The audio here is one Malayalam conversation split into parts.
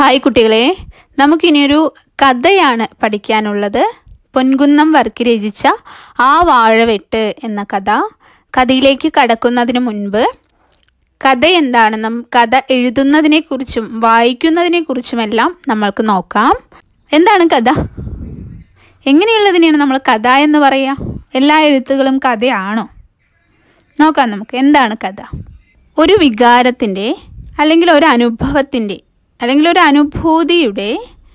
ഹായ് കുട്ടികളെ നമുക്കിനിയൊരു കഥയാണ് പഠിക്കാനുള്ളത് പൊൻകുന്നം വർക്കി രചിച്ച ആ വാഴവെട്ട് എന്ന കഥ കഥയിലേക്ക് കടക്കുന്നതിന് മുൻപ് കഥ എന്താണെന്നും കഥ എഴുതുന്നതിനെക്കുറിച്ചും വായിക്കുന്നതിനെക്കുറിച്ചുമെല്ലാം നമ്മൾക്ക് നോക്കാം എന്താണ് കഥ എങ്ങനെയുള്ളതിനെയാണ് നമ്മൾ കഥ എന്ന് പറയുക എല്ലാ എഴുത്തുകളും കഥയാണോ നോക്കാം നമുക്ക് എന്താണ് കഥ ഒരു വികാരത്തിൻ്റെ അല്ലെങ്കിൽ ഒരു അനുഭവത്തിൻ്റെ അല്ലെങ്കിൽ ഒരു അനുഭൂതിയുടെ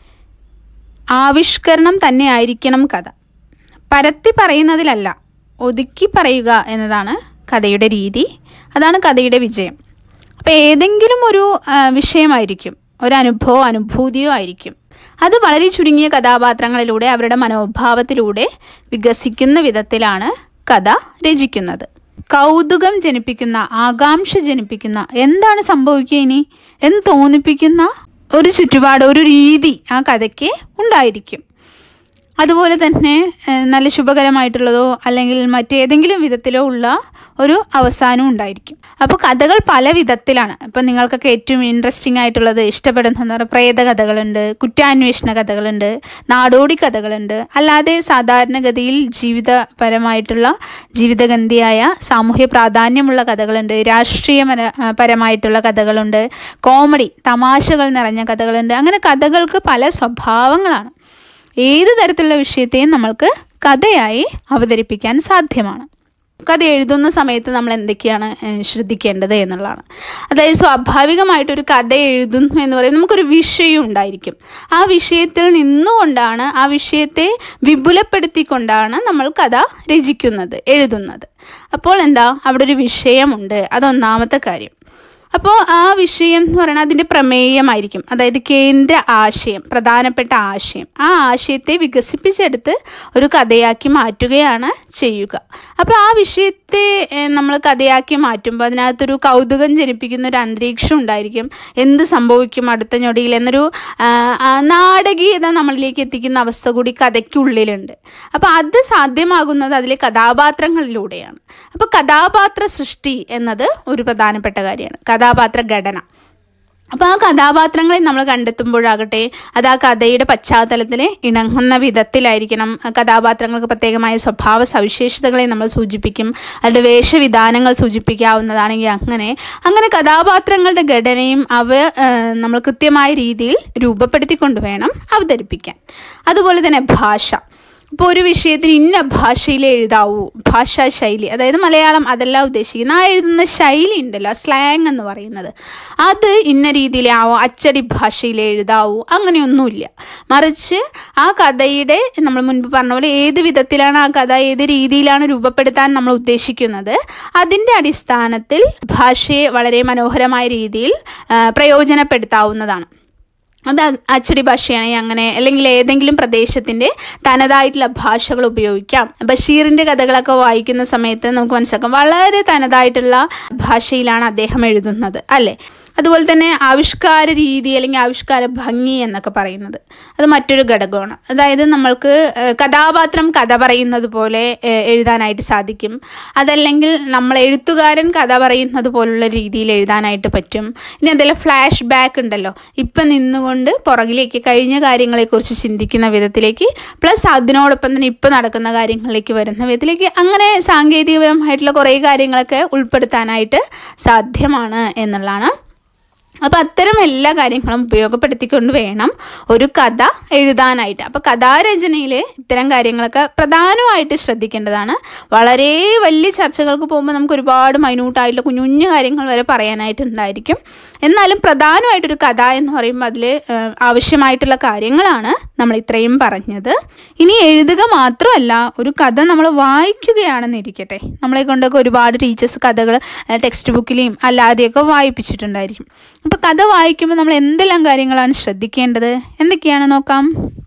ആവിഷ്കരണം തന്നെ ആയിരിക്കണം കഥ പരത്തി പറയുന്നതിലല്ല ഒതുക്കി പറയുക എന്നതാണ് കഥയുടെ രീതി അതാണ് കഥയുടെ വിജയം അപ്പോൾ ഏതെങ്കിലും ഒരു ആ, വിഷയമായിരിക്കും ഒരു അനുഭവമോ അനുഭൂതിയോ ആയിരിക്കും അത് വളരെ ചുരുങ്ങിയ കഥാപാത്രങ്ങളിലൂടെ അവരുടെ മനോഭാവത്തിലൂടെ വികസിക്കുന്ന വിധത്തിലാണ് കഥ രചിക്കുന്നത് കൗതുകം ജനിപ്പിക്കുന്ന ആകാംക്ഷ ജനിപ്പിക്കുന്ന എന്താണ് സംഭവിക്കുക ഇനി എന്ന് തോന്നിപ്പിക്കുന്ന ഒരു ചുറ്റുപാട് ഒരു രീതി ആ കഥയ്ക്ക് ഉണ്ടായിരിക്കും അതുപോലെ തന്നെ ഏഹ്, നല്ല ശുഭകരമായിട്ടുള്ളതോ അല്ലെങ്കിൽ മറ്റേതെങ്കിലും വിധത്തിലോ ഉള്ള ഒരു അവസാനം ഉണ്ടായിരിക്കും അപ്പോൾ കഥകൾ പല വിധത്തിലാണ് ഇപ്പം നിങ്ങൾക്കൊക്കെ ഏറ്റവും ഇൻട്രസ്റ്റിംഗ് ആയിട്ടുള്ളത് ഇഷ്ടപ്പെടുന്ന എന്താ പറയുക പ്രേത കഥകളുണ്ട് കുറ്റാന്വേഷണ കഥകളുണ്ട് നാടോടി കഥകളുണ്ട് അല്ലാതെ സാധാരണഗതിയിൽ ജീവിതപരമായിട്ടുള്ള ജീവിതഗന്ധിയായ സാമൂഹ്യ പ്രാധാന്യമുള്ള കഥകളുണ്ട് രാഷ്ട്രീയ പരമായിട്ടുള്ള കഥകളുണ്ട് കോമഡി തമാശകൾ നിറഞ്ഞ കഥകളുണ്ട് അങ്ങനെ കഥകൾക്ക് പല സ്വഭാവങ്ങളാണ് ഏത് തരത്തിലുള്ള വിഷയത്തെയും നമ്മൾക്ക് കഥയായി അവതരിപ്പിക്കാൻ സാധ്യമാണ് കഥ എഴുതുന്ന സമയത്ത് നമ്മൾ എന്തൊക്കെയാണ് ഏഹ്, ശ്രദ്ധിക്കേണ്ടത് എന്നുള്ളതാണ് അതായത് സ്വാഭാവികമായിട്ടൊരു കഥ എഴുതുന്നു എന്ന് പറയുന്നത് നമുക്കൊരു വിഷയം ഉണ്ടായിരിക്കും ആ വിഷയത്തിൽ നിന്നുകൊണ്ടാണ് ആ വിഷയത്തെ വിപുലപ്പെടുത്തിക്കൊണ്ടാണ് നമ്മൾ കഥ രചിക്കുന്നത് എഴുതുന്നത് അപ്പോൾ എന്താ അവിടെ ഒരു വിഷയമുണ്ട് അതൊന്നാമത്തെ കാര്യം അപ്പോൾ ആ വിഷയം എന്ന് പറയുന്നത് അതിൻ്റെ പ്രമേയമായിരിക്കും അതായത് കേന്ദ്ര ആശയം പ്രധാനപ്പെട്ട ആശയം ആ ആശയത്തെ വികസിപ്പിച്ചെടുത്ത് ഒരു കഥയാക്കി മാറ്റുകയാണ് ചെയ്യുക അപ്പോൾ ആ വിഷയത്തെ നമ്മൾ കഥയാക്കി മാറ്റുമ്പോൾ അതിനകത്തൊരു കൗതുകം ജനിപ്പിക്കുന്ന ഒരു അന്തരീക്ഷം ഉണ്ടായിരിക്കും എന്ത് സംഭവിക്കും അടുത്ത ഞൊടിയിൽ എന്നൊരു ആ, ആ, നാടകീയത നമ്മളിലേക്ക് എത്തിക്കുന്ന അവസ്ഥ കൂടി കഥയ്ക്കുള്ളിലുണ്ട് അപ്പോൾ അത് സാധ്യമാകുന്നത് അതിലെ കഥാപാത്രങ്ങളിലൂടെയാണ് അപ്പോൾ കഥാപാത്ര സൃഷ്ടി എന്നത് ഒരു പ്രധാനപ്പെട്ട കാര്യമാണ് കഥാപാത്ര ഘടന അപ്പോൾ ആ കഥാപാത്രങ്ങളെ നമ്മൾ കണ്ടെത്തുമ്പോഴാകട്ടെ അത് ആ കഥയുടെ പശ്ചാത്തലത്തിൽ ഇണങ്ങുന്ന വിധത്തിലായിരിക്കണം ആ കഥാപാത്രങ്ങൾക്ക് പ്രത്യേകമായ സ്വഭാവ സവിശേഷതകളെ നമ്മൾ സൂചിപ്പിക്കും അവരുടെ വേഷവിധാനങ്ങൾ സൂചിപ്പിക്കാവുന്നതാണെങ്കിൽ അങ്ങനെ അങ്ങനെ കഥാപാത്രങ്ങളുടെ ഘടനയും അവ ആ, നമ്മൾ കൃത്യമായ രീതിയിൽ രൂപപ്പെടുത്തിക്കൊണ്ട് വേണം അവതരിപ്പിക്കാൻ അതുപോലെ തന്നെ ഭാഷ ഇപ്പോൾ ഒരു വിഷയത്തിന് ഇന്ന ഭാഷയിൽ എഴുതാവൂ ഭാഷാ ശൈലി അതായത് മലയാളം അതല്ല ഉദ്ദേശിക്കുന്നത് ആ എഴുതുന്ന ശൈലി ഉണ്ടല്ലോ സ്ലാങ് എന്ന് പറയുന്നത് അത് ഇന്ന രീതിയിലാവോ അച്ചടി ഭാഷയിൽ എഴുതാവൂ അങ്ങനെയൊന്നുമില്ല മറിച്ച് ആ കഥയുടെ നമ്മൾ മുൻപ് പറഞ്ഞ പോലെ ഏത് വിധത്തിലാണ് ആ കഥ ഏത് രീതിയിലാണ് രൂപപ്പെടുത്താൻ നമ്മൾ ഉദ്ദേശിക്കുന്നത് അതിൻ്റെ അടിസ്ഥാനത്തിൽ ഭാഷയെ വളരെ മനോഹരമായ രീതിയിൽ ആ, പ്രയോജനപ്പെടുത്താവുന്നതാണ് അത് അ- അച്ചടി ഭാഷയാണെങ്കിൽ അങ്ങനെ അല്ലെങ്കിൽ ഏതെങ്കിലും പ്രദേശത്തിൻ്റെ തനതായിട്ടുള്ള ഭാഷകൾ ഉപയോഗിക്കാം ബഷീറിൻ്റെ കഥകളൊക്കെ വായിക്കുന്ന സമയത്ത് നമുക്ക് മനസ്സിലാക്കാം വളരെ തനതായിട്ടുള്ള ഭാഷയിലാണ് അദ്ദേഹം എഴുതുന്നത് അല്ലേ അതുപോലെ തന്നെ ആവിഷ്കാര രീതി അല്ലെങ്കിൽ ആവിഷ്കാര ഭംഗി എന്നൊക്കെ പറയുന്നത് അത് മറ്റൊരു ഘടകമാണ് അതായത് നമ്മൾക്ക് ഏഹ്, കഥാപാത്രം കഥ പറയുന്നത് പോലെ ഏഹ്, എഴുതാനായിട്ട് സാധിക്കും അതല്ലെങ്കിൽ നമ്മൾ എഴുത്തുകാരൻ കഥ പറയുന്നത് പോലുള്ള രീതിയിൽ എഴുതാനായിട്ട് പറ്റും ഇനി എന്തെല്ലാം ഫ്ലാഷ് ബാക്ക് ഉണ്ടല്ലോ ഇപ്പം നിന്നുകൊണ്ട് പുറകിലേക്ക് കഴിഞ്ഞ കാര്യങ്ങളെക്കുറിച്ച് ചിന്തിക്കുന്ന വിധത്തിലേക്ക് പ്ലസ് അതിനോടൊപ്പം തന്നെ ഇപ്പം നടക്കുന്ന കാര്യങ്ങളിലേക്ക് വരുന്ന വിധത്തിലേക്ക് അങ്ങനെ സാങ്കേതികപരമായിട്ടുള്ള കുറേ കാര്യങ്ങളൊക്കെ ഉൾപ്പെടുത്താനായിട്ട് സാധ്യമാണ് എന്നുള്ളതാണ് അപ്പോൾ അത്തരം എല്ലാ കാര്യങ്ങളും ഉപയോഗപ്പെടുത്തിക്കൊണ്ട് വേണം ഒരു കഥ എഴുതാനായിട്ട് അപ്പോൾ കഥാരചനയിൽ ഇത്തരം കാര്യങ്ങളൊക്കെ പ്രധാനമായിട്ട് ശ്രദ്ധിക്കേണ്ടതാണ് വളരെ വലിയ ചർച്ചകൾക്ക് പോകുമ്പോൾ നമുക്ക് ഒരുപാട് മൈന്യൂട്ടായിട്ടുള്ള കുഞ്ഞു കുഞ്ഞു കാര്യങ്ങൾ വരെ പറയാനായിട്ടുണ്ടായിരിക്കും എന്നാലും പ്രധാനമായിട്ടൊരു കഥ എന്ന് പറയുമ്പോൾ അതിൽ ആവശ്യമായിട്ടുള്ള കാര്യങ്ങളാണ് നമ്മൾ ഇത്രയും പറഞ്ഞത് ഇനി എഴുതുക മാത്രമല്ല ഒരു കഥ നമ്മൾ വായിക്കുകയാണെന്ന് ഇരിക്കട്ടെ നമ്മളെ കൊണ്ടൊക്കെ ഒരുപാട് ടീച്ചേഴ്സ് കഥകൾ ടെക്സ്റ്റ് ബുക്കിലെയും അല്ലാതെയൊക്കെ വായിപ്പിച്ചിട്ടുണ്ടായിരിക്കും അപ്പോൾ കഥ വായിക്കുമ്പോൾ നമ്മൾ എന്തെല്ലാം കാര്യങ്ങളാണ് ശ്രദ്ധിക്കേണ്ടത് എന്തൊക്കെയാണ് നോക്കാം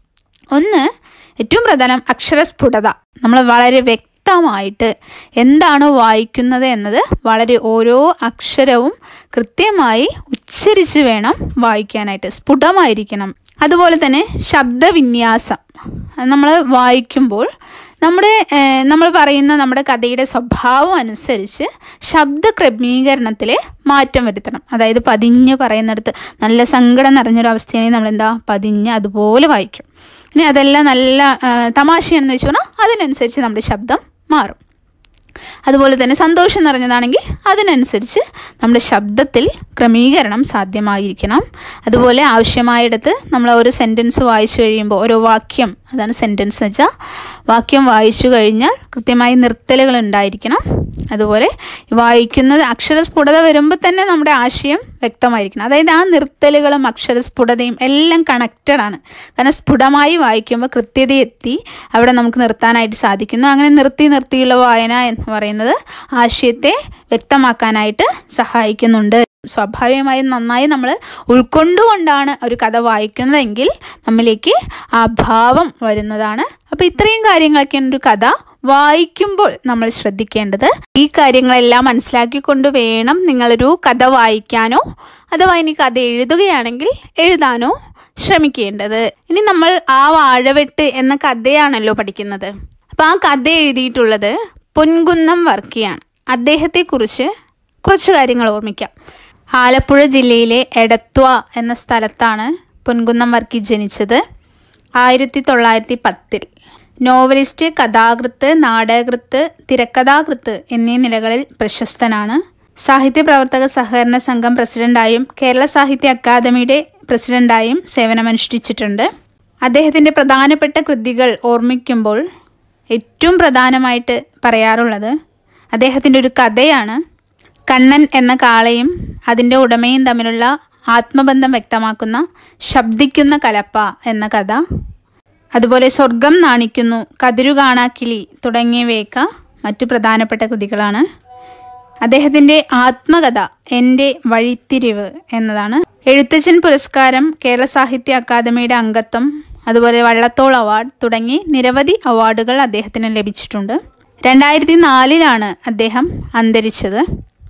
ഒന്ന് ഏറ്റവും പ്രധാനം അക്ഷരസ്ഫുടത നമ്മൾ വളരെ വ്യക്തമായിട്ട് എന്താണ് വായിക്കുന്നത് എന്നത് വളരെ ഓരോ അക്ഷരവും കൃത്യമായി ഉച്ചരിച്ച് വേണം വായിക്കാനായിട്ട് സ്ഫുടമായിരിക്കണം അതുപോലെ തന്നെ ശബ്ദവിന്യാസം നമ്മൾ വായിക്കുമ്പോൾ നമ്മുടെ ഏഹ്, നമ്മൾ പറയുന്ന നമ്മുടെ കഥയുടെ സ്വഭാവം അനുസരിച്ച് ശബ്ദ ക്രമീകരണത്തിൽ മാറ്റം വരുത്തണം അതായത് പതിഞ്ഞ് പറയുന്നിടത്ത് നല്ല സങ്കടം നിറഞ്ഞൊരു അവസ്ഥയാണെങ്കിൽ നമ്മൾ എന്താ പതിഞ്ഞ് അതുപോലെ വായിക്കും ഇനി അതെല്ലാം നല്ല ഏഹ്, തമാശയാണെന്ന് വെച്ച് പറഞ്ഞാൽ അതിനനുസരിച്ച് നമ്മുടെ ശബ്ദം മാറും അതുപോലെ തന്നെ സന്തോഷം നിറഞ്ഞതാണെങ്കിൽ അതിനനുസരിച്ച് നമ്മുടെ ശബ്ദത്തിൽ ക്രമീകരണം സാധ്യമായിരിക്കണം അതുപോലെ ആവശ്യമായിടത്ത് നമ്മൾ ഓരോ സെൻറ്റൻസ് വായിച്ചു കഴിയുമ്പോൾ ഓരോ വാക്യം അതാണ് സെൻറ്റൻസ് എന്ന് വെച്ചാൽ വാക്യം വായിച്ചു കഴിഞ്ഞാൽ കൃത്യമായി നിർത്തലുകൾ ഉണ്ടായിരിക്കണം അതുപോലെ വായിക്കുന്നത് അക്ഷരസ്ഫുടത വരുമ്പോൾ തന്നെ നമ്മുടെ ആശയം വ്യക്തമായിരിക്കണം അതായത് ആ നിർത്തലുകളും അക്ഷരസ്ഫുടതയും എല്ലാം കണക്റ്റഡ് ആണ് കാരണം സ്ഫുടമായി വായിക്കുമ്പോൾ കൃത്യതയെത്തി അവിടെ നമുക്ക് നിർത്താനായിട്ട് സാധിക്കുന്നു അങ്ങനെ നിർത്തി നിർത്തിയുള്ള വായന എന്ന് പറയുന്നത് ആശയത്തെ വ്യക്തമാക്കാനായിട്ട് സഹായിക്കുന്നുണ്ട് സ്വാഭാവികമായും നന്നായി നമ്മൾ ഉൾക്കൊണ്ടുകൊണ്ടാണ് ഒരു കഥ വായിക്കുന്നതെങ്കിൽ നമ്മിലേക്ക് ആ ഭാവം വരുന്നതാണ് അപ്പോൾ ഇത്രയും കാര്യങ്ങളൊക്കെയാണ് ഒരു കഥ വായിക്കുമ്പോൾ നമ്മൾ ശ്രദ്ധിക്കേണ്ടത് ഈ കാര്യങ്ങളെല്ലാം മനസ്സിലാക്കിക്കൊണ്ട് വേണം നിങ്ങളൊരു കഥ വായിക്കാനോ അഥവാ ഇനി കഥ എഴുതുകയാണെങ്കിൽ എഴുതാനോ ശ്രമിക്കേണ്ടത് ഇനി നമ്മൾ ആ വാഴവെട്ട് എന്ന കഥയാണല്ലോ പഠിക്കുന്നത് അപ്പോൾ ആ കഥ എഴുതിയിട്ടുള്ളത് പൊൻകുന്നം വർക്കിയാണ് അദ്ദേഹത്തെക്കുറിച്ച് കുറച്ച് കാര്യങ്ങൾ ഓർമ്മിക്കാം ആലപ്പുഴ ജില്ലയിലെ എടത്വ എന്ന സ്ഥലത്താണ് പൊൻകുന്നം വർക്കി ജനിച്ചത് ആയിരത്തി തൊള്ളായിരത്തി പത്തിൽ നോവലിസ്റ്റ് കഥാകൃത്ത് നാടകകൃത്ത് തിരക്കഥാകൃത്ത് എന്നീ നിലകളിൽ പ്രശസ്തനാണ് സാഹിത്യ പ്രവർത്തക സഹകരണ സംഘം പ്രസിഡന്റായും കേരള സാഹിത്യ അക്കാദമിയുടെ പ്രസിഡന്റായും സേവനമനുഷ്ഠിച്ചിട്ടുണ്ട് അദ്ദേഹത്തിൻ്റെ പ്രധാനപ്പെട്ട കൃതികൾ ഓർമ്മിക്കുമ്പോൾ ഏറ്റവും പ്രധാനമായിട്ട് പറയാറുള്ളത് അദ്ദേഹത്തിൻ്റെ ഒരു കഥയാണ് കണ്ണൻ എന്ന കാളയും അതിൻ്റെ ഉടമയും തമ്മിലുള്ള ആത്മബന്ധം വ്യക്തമാക്കുന്ന ശബ്ദിക്കുന്ന കലപ്പ എന്ന കഥ അതുപോലെ സ്വർഗം നാണിക്കുന്നു കതിരു കാണാക്കിളി തുടങ്ങിയവയൊക്കെ മറ്റു പ്രധാനപ്പെട്ട കൃതികളാണ് അദ്ദേഹത്തിൻ്റെ ആത്മകഥ എൻ്റെ വഴിത്തിരിവ് എന്നതാണ് എഴുത്തച്ഛൻ പുരസ്കാരം കേരള സാഹിത്യ അക്കാദമിയുടെ അംഗത്വം അതുപോലെ വള്ളത്തോൾ അവാർഡ് തുടങ്ങി നിരവധി അവാർഡുകൾ അദ്ദേഹത്തിന് ലഭിച്ചിട്ടുണ്ട് രണ്ടായിരത്തി നാലിലാണ് അദ്ദേഹം അന്തരിച്ചത്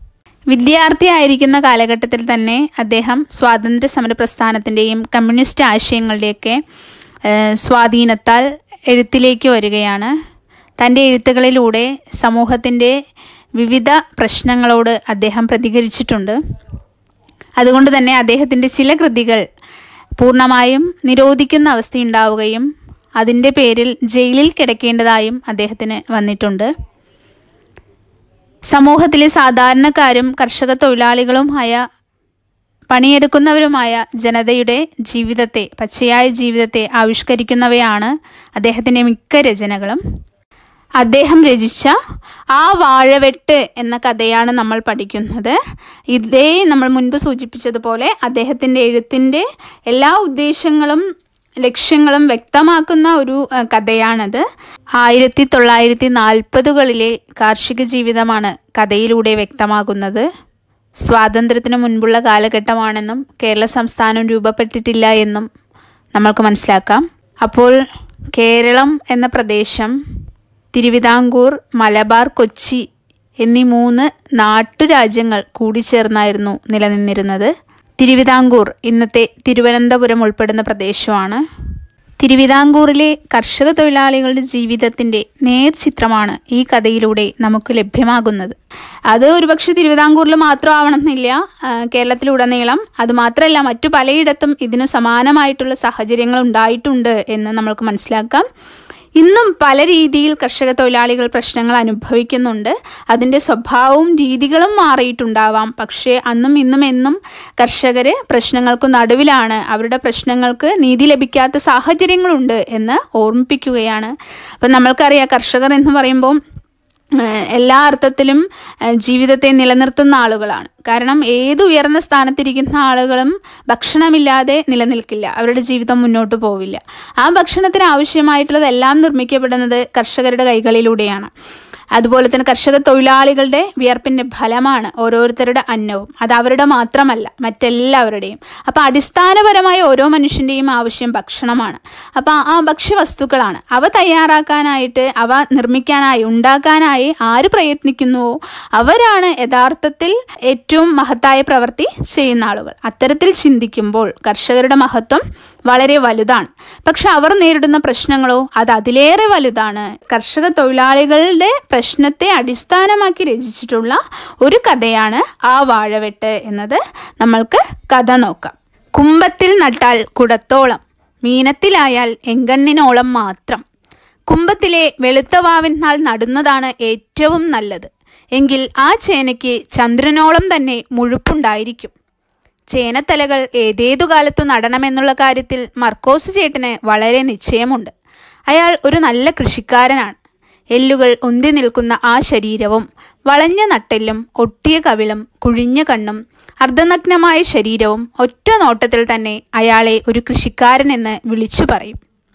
വിദ്യാർത്ഥിയായിരിക്കുന്ന കാലഘട്ടത്തിൽ തന്നെ അദ്ദേഹം സ്വാതന്ത്ര്യ സമര പ്രസ്ഥാനത്തിൻ്റെയും കമ്മ്യൂണിസ്റ്റ് ആശയങ്ങളുടെയൊക്കെ ഏഹ്, സ്വാധീനത്താൽ എഴുത്തിലേക്ക് വരികയാണ് തൻ്റെ എഴുത്തുകളിലൂടെ സമൂഹത്തിൻ്റെ വിവിധ പ്രശ്നങ്ങളോട് അദ്ദേഹം പ്രതികരിച്ചിട്ടുണ്ട് അതുകൊണ്ട് തന്നെ അദ്ദേഹത്തിൻ്റെ ചില കൃതികൾ പൂർണ്ണമായും നിരോധിക്കുന്ന അവസ്ഥയുണ്ടാവുകയും അതിൻ്റെ പേരിൽ ജയിലിൽ കിടക്കേണ്ടതായും അദ്ദേഹത്തിന് വന്നിട്ടുണ്ട് സമൂഹത്തിലെ സാധാരണക്കാരും കർഷക തൊഴിലാളികളുമായ പണിയെടുക്കുന്നവരുമായ ജനതയുടെ ജീവിതത്തെ പച്ചയായ ജീവിതത്തെ ആവിഷ്കരിക്കുന്നവയാണ് അദ്ദേഹത്തിൻ്റെ മിക്ക രചനകളും അദ്ദേഹം രചിച്ച ആ വാഴവെട്ട് എന്ന കഥയാണ് നമ്മൾ പഠിക്കുന്നത് ഇതേ നമ്മൾ മുൻപ് സൂചിപ്പിച്ചതുപോലെ അദ്ദേഹത്തിൻ്റെ എഴുത്തിൻ്റെ എല്ലാ ഉദ്ദേശങ്ങളും ലക്ഷ്യങ്ങളും വ്യക്തമാക്കുന്ന ഒരു അഹ്, കഥയാണത് ആയിരത്തി തൊള്ളായിരത്തി നാൽപ്പതുകളിലെ കാർഷിക ജീവിതമാണ് കഥയിലൂടെ വ്യക്തമാകുന്നത് സ്വാതന്ത്ര്യത്തിന് മുൻപുള്ള കാലഘട്ടമാണെന്നും കേരള സംസ്ഥാനം രൂപപ്പെട്ടിട്ടില്ല എന്നും നമ്മൾക്ക് മനസ്സിലാക്കാം അപ്പോൾ കേരളം എന്ന പ്രദേശം തിരുവിതാംകൂർ മലബാർ കൊച്ചി എന്നീ മൂന്ന് നാട്ടുരാജ്യങ്ങൾ കൂടിച്ചേർന്നായിരുന്നു നിലനിന്നിരുന്നത് തിരുവിതാംകൂർ ഇന്നത്തെ തിരുവനന്തപുരം ഉൾപ്പെടുന്ന പ്രദേശമാണ് തിരുവിതാംകൂറിലെ കർഷക തൊഴിലാളികളുടെ ജീവിതത്തിൻ്റെ നേർചിത്രമാണ് ഈ കഥയിലൂടെ നമുക്ക് ലഭ്യമാകുന്നത് അത് ഒരുപക്ഷെ തിരുവിതാംകൂറിൽ മാത്രം ആവണമെന്നില്ല ആ, കേരളത്തിലുടനീളം അതുമാത്രമല്ല മറ്റു പലയിടത്തും ഇതിനു സമാനമായിട്ടുള്ള സാഹചര്യങ്ങൾ ഉണ്ടായിട്ടുണ്ട് എന്ന് നമ്മൾക്ക് മനസ്സിലാക്കാം ഇന്നും പല രീതിയിൽ കർഷക തൊഴിലാളികൾ പ്രശ്നങ്ങൾ അനുഭവിക്കുന്നുണ്ട് അതിൻ്റെ സ്വഭാവവും രീതികളും മാറിയിട്ടുണ്ടാവാം പക്ഷേ അന്നും ഇന്നും എന്നും കർഷകർ പ്രശ്നങ്ങൾക്ക് നടുവിലാണ് അവരുടെ പ്രശ്നങ്ങൾക്ക് നീതി ലഭിക്കാത്ത സാഹചര്യങ്ങളുണ്ട് എന്ന് ഓർമ്മിപ്പിക്കുകയാണ് അപ്പം നമ്മൾക്കറിയാം കർഷകർ എന്ന് പറയുമ്പോൾ ഏഹ് എല്ലാ അർത്ഥത്തിലും ഏഹ് ജീവിതത്തെ നിലനിർത്തുന്ന ആളുകളാണ് കാരണം ഏത് ഉയർന്ന സ്ഥാനത്തിരിക്കുന്ന ആളുകളും ഭക്ഷണമില്ലാതെ നിലനിൽക്കില്ല അവരുടെ ജീവിതം മുന്നോട്ട് പോവില്ല ആ ഭക്ഷണത്തിന് ആവശ്യമായിട്ടുള്ളതെല്ലാം നിർമ്മിക്കപ്പെടുന്നത് കർഷകരുടെ കൈകളിലൂടെയാണ് അതുപോലെ തന്നെ കർഷക തൊഴിലാളികളുടെ വിയർപ്പിൻ്റെ ഫലമാണ് ഓരോരുത്തരുടെ അന്നവും അത് അവരുടെ മാത്രമല്ല മറ്റെല്ലാവരുടെയും അപ്പോൾ അടിസ്ഥാനപരമായ ഓരോ മനുഷ്യൻ്റെയും ആവശ്യം ഭക്ഷണമാണ് അപ്പോൾ ആ ഭക്ഷ്യവസ്തുക്കളാണ് അവ തയ്യാറാക്കാനായിട്ട് അവ നിർമ്മിക്കാനായി ഉണ്ടാക്കാനായി ആര് പ്രയത്നിക്കുന്നുവോ അവരാണ് യഥാർത്ഥത്തിൽ ഏറ്റവും മഹത്തായ പ്രവൃത്തി ചെയ്യുന്ന ആളുകൾ അത്തരത്തിൽ ചിന്തിക്കുമ്പോൾ കർഷകരുടെ മഹത്വം വളരെ വലുതാണ് പക്ഷെ അവർ നേരിടുന്ന പ്രശ്നങ്ങളോ അത് അതിലേറെ വലുതാണ് കർഷക തൊഴിലാളികളുടെ പ്രശ്നത്തെ അടിസ്ഥാനമാക്കി രചിച്ചിട്ടുള്ള ഒരു കഥയാണ് ആ വാഴവെട്ട് എന്നത് നമ്മൾക്ക് കഥ നോക്കാം കുംഭത്തിൽ നട്ടാൽ കുടത്തോളം മീനത്തിലായാൽ എങ്കണ്ണിനോളം മാത്രം കുംഭത്തിലെ വെളുത്തവാവിൻ നാൾ നടുന്നതാണ് ഏറ്റവും നല്ലത് എങ്കിൽ ആ ചേനയ്ക്ക് ചന്ദ്രനോളം തന്നെ മുഴുപ്പുണ്ടായിരിക്കും ചേനത്തലകൾ ഏതേതു കാലത്തു നടണമെന്നുള്ള കാര്യത്തിൽ മർക്കോസ് ചേട്ടന് വളരെ നിശ്ചയമുണ്ട് അയാൾ ഒരു നല്ല കൃഷിക്കാരനാണ് എല്ലുകൾ ഉന്തി നിൽക്കുന്ന ആ ശരീരവും വളഞ്ഞ നട്ടെല്ലും ഒട്ടിയ കവിളും കുഴിഞ്ഞ കണ്ണും അർദ്ധനഗ്നമായ ശരീരവും ഒറ്റ നോട്ടത്തിൽ തന്നെ അയാളെ ഒരു കൃഷിക്കാരനെന്ന് വിളിച്ചു പറയും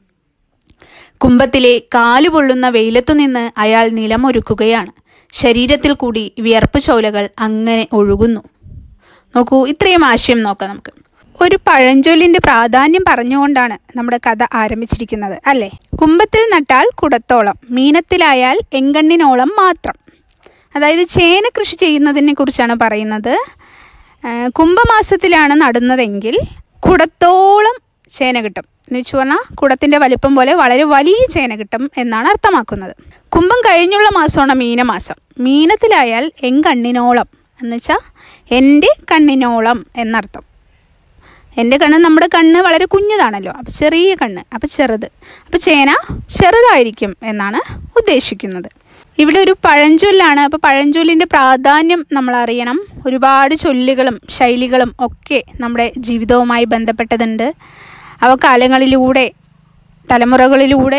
കുംഭത്തിലെ കാലുപൊള്ളുന്ന വെയിലത്തുനിന്ന് അയാൾ നിലമൊരുക്കുകയാണ് ശരീരത്തിൽ കൂടി വിയർപ്പ് ചോലകൾ അങ്ങനെ ഒഴുകുന്നു നോക്കൂ ഇത്രയും ആശയം നോക്കാം നമുക്ക് ഒരു പഴഞ്ചൊല്ലിൻ്റെ പ്രാധാന്യം പറഞ്ഞുകൊണ്ടാണ് നമ്മുടെ കഥ ആരംഭിച്ചിരിക്കുന്നത് അല്ലേ കുംഭത്തിൽ നട്ടാൽ കുടത്തോളം മീനത്തിലായാൽ എങ്കണ്ണിനോളം മാത്രം അതായത് ചേന കൃഷി ചെയ്യുന്നതിനെ കുറിച്ചാണ് പറയുന്നത് ആ, കുംഭമാസത്തിലാണ് നടുന്നതെങ്കിൽ കുടത്തോളം ചേന കിട്ടും എന്ന് വെച്ച് പറഞ്ഞാൽ കുടത്തിൻ്റെ വലിപ്പം പോലെ വളരെ വലിയ ചേന കിട്ടും എന്നാണ് അർത്ഥമാക്കുന്നത് കുംഭം കഴിഞ്ഞുള്ള മാസമാണ് മീനമാസം മീനത്തിലായാൽ എങ്കണ്ണിനോളം എന്ന് വെച്ചാൽ എൻ്റെ കണ്ണിനോളം എന്നർത്ഥം എൻ്റെ കണ്ണ് നമ്മുടെ കണ്ണ് വളരെ കുഞ്ഞതാണല്ലോ അപ്പോൾ ചെറിയ കണ്ണ് അപ്പോൾ ചെറുത് അപ്പോൾ ചേന ചെറുതായിരിക്കും എന്നാണ് ഉദ്ദേശിക്കുന്നത് ഇവിടെ ഒരു പഴഞ്ചൊല്ലാണ് അപ്പോൾ പഴഞ്ചൊല്ലിൻ്റെ പ്രാധാന്യം നമ്മൾ അറിയണം ഒരുപാട് ചൊല്ലുകളും ശൈലികളും ഒക്കെ നമ്മുടെ ജീവിതവുമായി ബന്ധപ്പെട്ടതുണ്ട് അവ കാലങ്ങളിലൂടെ തലമുറകളിലൂടെ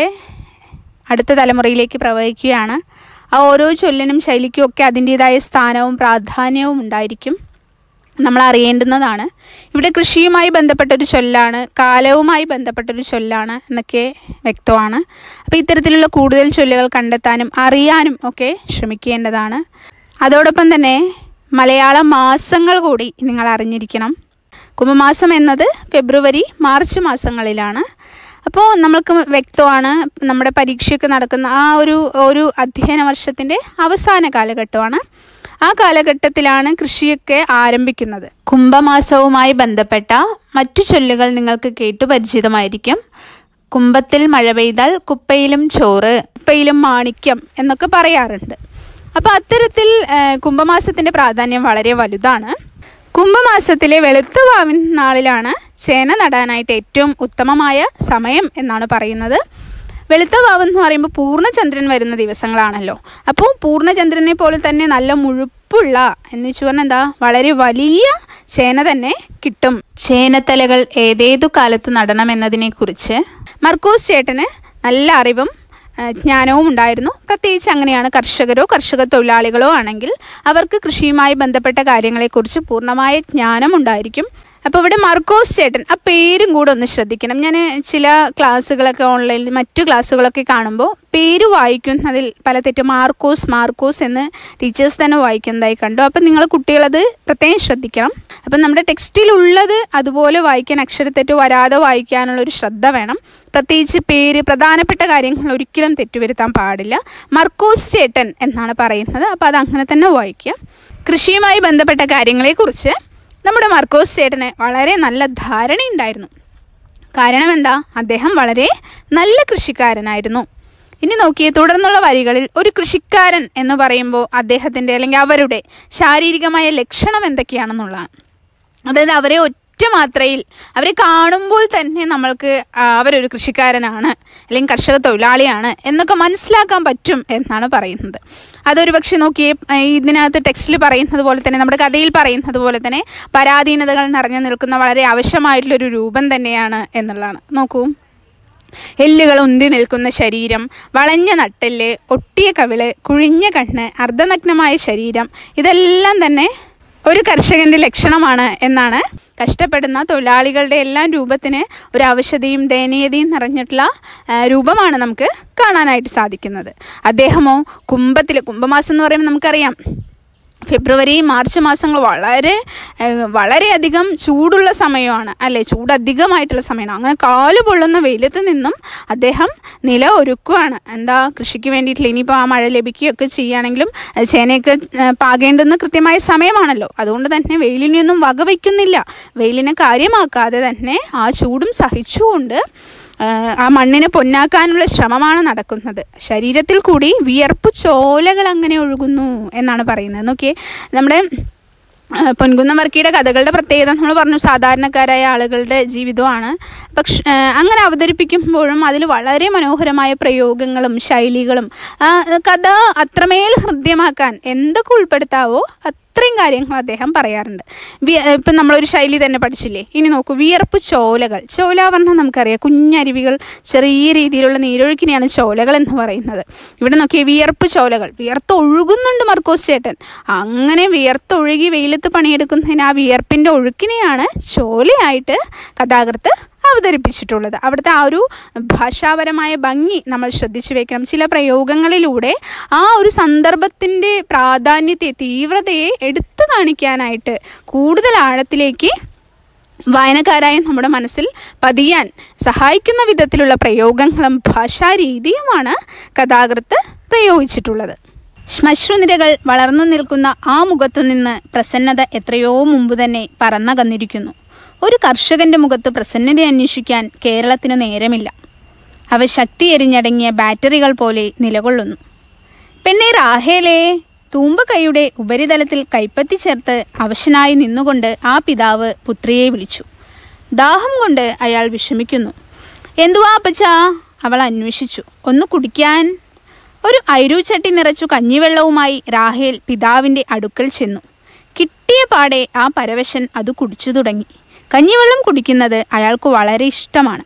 അടുത്ത തലമുറയിലേക്ക് പ്രവഹിക്കുകയാണ് ആ ഓരോ ചൊല്ലിനും ശൈലിക്കും ഒക്കെ അതിൻ്റേതായ സ്ഥാനവും പ്രാധാന്യവും ഉണ്ടായിരിക്കും നമ്മൾ അറിയേണ്ടുന്നതാണ് ഇവിടെ കൃഷിയുമായി ബന്ധപ്പെട്ടൊരു ചൊല്ലാണ് കാലവുമായി ബന്ധപ്പെട്ടൊരു ചൊല്ലാണ് എന്നൊക്കെ വ്യക്തമാണ് അപ്പോൾ ഇത്തരത്തിലുള്ള കൂടുതൽ ചൊല്ലുകൾ കണ്ടെത്താനും അറിയാനും ഒക്കെ ശ്രമിക്കേണ്ടതാണ് അതോടൊപ്പം തന്നെ മലയാള മാസങ്ങൾ കൂടി നിങ്ങൾ അറിഞ്ഞിരിക്കണം കുംഭമാസം എന്നത് ഫെബ്രുവരി മാർച്ച് മാസങ്ങളിലാണ് അപ്പോൾ നമ്മൾക്ക് വ്യക്തമാണ് നമ്മുടെ പരീക്ഷയൊക്കെ നടക്കുന്ന ആ ഒരു ഒരു അധ്യയന വർഷത്തിൻ്റെ അവസാന കാലഘട്ടമാണ് ആ കാലഘട്ടത്തിലാണ് കൃഷിയൊക്കെ ആരംഭിക്കുന്നത് കുംഭമാസവുമായി ബന്ധപ്പെട്ട മറ്റു ചൊല്ലുകൾ നിങ്ങൾക്ക് കേട്ടു പരിചിതമായിരിക്കും കുംഭത്തിൽ മഴ പെയ്താൽ കുപ്പയിലും ചോറ് കുപ്പയിലും മാണിക്യം എന്നൊക്കെ പറയാറുണ്ട് അപ്പോൾ അത്തരത്തിൽ ആ, കുംഭമാസത്തിൻ്റെ പ്രാധാന്യം വളരെ വലുതാണ് കുംഭമാസത്തിലെ വെളുത്തവാവിൻ നാളിലാണ് ചേന നടാനായിട്ട് ഏറ്റവും ഉത്തമമായ സമയം എന്നാണ് പറയുന്നത് വെളുത്തവാവ് എന്ന് പറയുമ്പോൾ പൂർണ്ണചന്ദ്രൻ വരുന്ന ദിവസങ്ങളാണല്ലോ അപ്പോൾ പൂർണ്ണചന്ദ്രനെ പോലെ തന്നെ നല്ല മുഴുപ്പുള്ള എന്ന് വെച്ച് പറഞ്ഞാൽ എന്താ വളരെ വലിയ ചേന തന്നെ കിട്ടും ചേനത്തലകൾ ഏതേതു കാലത്ത് നടണമെന്നതിനെക്കുറിച്ച് മർക്കോസ് ചേട്ടന് നല്ല അറിവും ആ, ജ്ഞാനവും ഉണ്ടായിരുന്നു പ്രത്യേകിച്ച് അങ്ങനെയാണ് കർഷകരോ കർഷക തൊഴിലാളികളോ ആണെങ്കിൽ അവർക്ക് കൃഷിയുമായി ബന്ധപ്പെട്ട കാര്യങ്ങളെക്കുറിച്ച് പൂർണ്ണമായ ജ്ഞാനം ഉണ്ടായിരിക്കും അപ്പോൾ ഇവിടെ മാർക്കോസ് ചേട്ടൻ ആ പേരും കൂടെ ഒന്ന് ശ്രദ്ധിക്കണം ഞാൻ ചില ക്ലാസ്സുകളൊക്കെ ഓൺലൈനിൽ മറ്റു ക്ലാസ്സുകളൊക്കെ കാണുമ്പോൾ പേര് വായിക്കുന്നതിൽ പല തെറ്റ് മാർക്കോസ് മാർക്കോസ് എന്ന് ടീച്ചേഴ്സ് തന്നെ വായിക്കുന്നതായി കണ്ടു അപ്പം നിങ്ങൾ കുട്ടികളത് പ്രത്യേകം ശ്രദ്ധിക്കണം അപ്പം നമ്മുടെ ടെക്സ്റ്റിലുള്ളത് അതുപോലെ വായിക്കാൻ അക്ഷരത്തെറ്റ് വരാതെ വായിക്കാനുള്ളൊരു ശ്രദ്ധ വേണം പ്രത്യേകിച്ച് പേര് പ്രധാനപ്പെട്ട കാര്യങ്ങൾ ഒരിക്കലും തെറ്റുവരുത്താൻ പാടില്ല മർക്കോസ് ചേട്ടൻ എന്നാണ് പറയുന്നത് അപ്പോൾ അത് അങ്ങനെ തന്നെ വായിക്കുക കൃഷിയുമായി ബന്ധപ്പെട്ട കാര്യങ്ങളെക്കുറിച്ച് നമ്മുടെ മർക്കോസ് ചേട്ടന് വളരെ നല്ല ധാരണയുണ്ടായിരുന്നു കാരണം എന്താ അദ്ദേഹം വളരെ നല്ല കൃഷിക്കാരനായിരുന്നു ഇനി നോക്കിയേ തുടർന്നുള്ള വരികളിൽ ഒരു കൃഷിക്കാരൻ എന്ന് പറയുമ്പോൾ അദ്ദേഹത്തിൻ്റെ അല്ലെങ്കിൽ അവരുടെ ശാരീരികമായ ലക്ഷണം എന്തൊക്കെയാണെന്നുള്ളതാണ് അതായത് അവരെ ഒറ്റ മാത്രയിൽ അവരെ കാണുമ്പോൾ തന്നെ നമ്മൾക്ക് ആ, അവരൊരു കൃഷിക്കാരനാണ് അല്ലെങ്കിൽ കർഷക തൊഴിലാളിയാണ് എന്നൊക്കെ മനസ്സിലാക്കാൻ പറ്റും എന്നാണ് പറയുന്നത് അതൊരു പക്ഷേ നോക്കിയേ ആ, ഇതിനകത്ത് ടെക്സ്റ്റിൽ പറയുന്നത് പോലെ തന്നെ നമ്മുടെ കഥയിൽ പറയുന്നത് പോലെ തന്നെ പരാധീനതകൾ നിറഞ്ഞു നിൽക്കുന്ന വളരെ ആവശ്യമായിട്ടുള്ളൊരു രൂപം തന്നെയാണ് എന്നുള്ളതാണ് നോക്കൂ എല്ലുകൾ ഉന്തി നിൽക്കുന്ന ശരീരം വളഞ്ഞ നട്ടെല്ല് ഒട്ടിയ കവിള് കുഴിഞ്ഞ കണ്ണ് അർദ്ധനഗ്നമായ ശരീരം ഇതെല്ലാം തന്നെ ഒരു കർഷകൻ്റെ ലക്ഷണമാണ് എന്നാണ് കഷ്ടപ്പെടുന്ന തൊഴിലാളികളുടെ എല്ലാം രൂപത്തിന് ഒരു ആവശ്യതയും ദയനീയതയും നിറഞ്ഞിട്ടുള്ള ആ, രൂപമാണ് നമുക്ക് കാണാനായിട്ട് സാധിക്കുന്നത് അദ്ദേഹമോ കുംഭത്തിൽ കുംഭമാസം എന്ന് പറയുമ്പോൾ നമുക്കറിയാം ഫെബ്രുവരി മാർച്ച് മാസങ്ങൾ വളരെ ഏഹ്, വളരെയധികം ചൂടുള്ള സമയമാണ് അല്ലേ ചൂട് അധികമായിട്ടുള്ള സമയമാണ് അങ്ങനെ കാല് പൊള്ളുന്ന വെയിലത്ത് നിന്നും അദ്ദേഹം നില ഒരുക്കുകയാണ് എന്താ കൃഷിക്ക് വേണ്ടിയിട്ടുള്ള ഇനിയിപ്പോൾ ആ മഴ ലഭിക്കുകയൊക്കെ ചെയ്യുകയാണെങ്കിലും അത് ചേനയൊക്കെ ഏഹ്, പാകേണ്ടുന്ന കൃത്യമായ സമയമാണല്ലോ അതുകൊണ്ട് തന്നെ വെയിലിനെയൊന്നും വകവയ്ക്കുന്നില്ല വെയിലിനെ കാര്യമാക്കാതെ തന്നെ ആ ചൂടും സഹിച്ചുകൊണ്ട് ആഹ് ആ മണ്ണിനെ പൊന്നാക്കാനുള്ള ശ്രമമാണ് നടക്കുന്നത് ശരീരത്തിൽ കൂടി വിയർപ്പ് ചോലകൾ അങ്ങനെ ഒഴുകുന്നു എന്നാണ് പറയുന്നത് നോക്കിയേ നമ്മുടെ ആഹ് പൊൻകുന്നം വർക്കിയുടെ കഥകളുടെ പ്രത്യേകത നമ്മൾ പറഞ്ഞു സാധാരണക്കാരായ ആളുകളുടെ ജീവിതമാണ് പക്ഷെ ആഹ് അങ്ങനെ അവതരിപ്പിക്കുമ്പോഴും അതിൽ വളരെ മനോഹരമായ പ്രയോഗങ്ങളും ശൈലികളും ആ കഥ അത്രമേൽ ഹൃദ്യമാക്കാൻ എന്തൊക്കെ ഉൾപ്പെടുത്താവോ അത്രയും കാര്യങ്ങൾ അദ്ദേഹം പറയാറുണ്ട് വി- ഇപ്പം നമ്മളൊരു ശൈലി തന്നെ പഠിച്ചില്ലേ ഇനി നോക്കൂ വിയർപ്പ് ചോലകൾ ചോല പറഞ്ഞാൽ നമുക്കറിയാം കുഞ്ഞരുവികൾ ചെറിയ രീതിയിലുള്ള നീരൊഴുക്കിനെയാണ് ചോലകൾ എന്ന് പറയുന്നത് ഇവിടെ നോക്കിയേ വിയർപ്പ് ചോലകൾ വിയർത്ത് ഒഴുകുന്നുണ്ട് മർക്കോസ് ചേട്ടൻ അങ്ങനെ വിയർത്തൊഴുകി വെയിലത്ത് പണിയെടുക്കുന്നതിന് ആ വിയർപ്പിൻ്റെ ഒഴുക്കിനെയാണ് ചോലയായിട്ട് കഥാകൃത്ത് അവതരിപ്പിച്ചിട്ടുള്ളത് അവിടുത്തെ ആ ഒരു ഭാഷാപരമായ ഭംഗി നമ്മൾ ശ്രദ്ധിച്ചു വെക്കണം ചില പ്രയോഗങ്ങളിലൂടെ ആ ഒരു സന്ദർഭത്തിൻ്റെ പ്രാധാന്യത്തെ തീവ്രതയെ എടുത്തു കാണിക്കാനായിട്ട് കൂടുതൽ ആഴത്തിലേക്ക് വായനക്കാരായ നമ്മുടെ മനസ്സിൽ പതിയാൻ സഹായിക്കുന്ന വിധത്തിലുള്ള പ്രയോഗങ്ങളും ഭാഷാരീതിയുമാണ് കഥാകൃത്ത് പ്രയോഗിച്ചിട്ടുള്ളത് ശ്മശ്രുനിരകൾ വളർന്നു നിൽക്കുന്ന ആ മുഖത്തു നിന്ന് പ്രസന്നത എത്രയോ മുമ്പ് തന്നെ പറന്നകന്നിരിക്കുന്നു ഒരു കർഷകന്റെ മുഖത്ത് പ്രസന്നത അന്വേഷിക്കാൻ കേരളത്തിന് നേരമില്ല അവ ശക്തി എരിഞ്ഞടങ്ങിയ ബാറ്ററികൾ പോലെ നിലകൊള്ളുന്നു പെണ്ണെ റാഹേലേ തൂമ്പകൈയുടെ ഉപരിതലത്തിൽ കൈപ്പത്തി ചേർത്ത് അവശനായി നിന്നുകൊണ്ട് ആ പിതാവ് പുത്രിയെ വിളിച്ചു ദാഹം കൊണ്ട് അയാൾ വിഷമിക്കുന്നു എന്തുവാ അപ്പച്ചാ അവൾ അന്വേഷിച്ചു ഒന്ന് കുടിക്കാൻ ഒരു ഐരൂച്ചട്ടി നിറച്ചു കഞ്ഞിവെള്ളവുമായി റാഹേൽ പിതാവിൻ്റെ അടുക്കൽ ചെന്നു കിട്ടിയ പാടെ ആ പരവശൻ അത് കുടിച്ചു തുടങ്ങി കഞ്ഞിവെള്ളം കുടിക്കുന്നത് അയാൾക്ക് വളരെ ഇഷ്ടമാണ്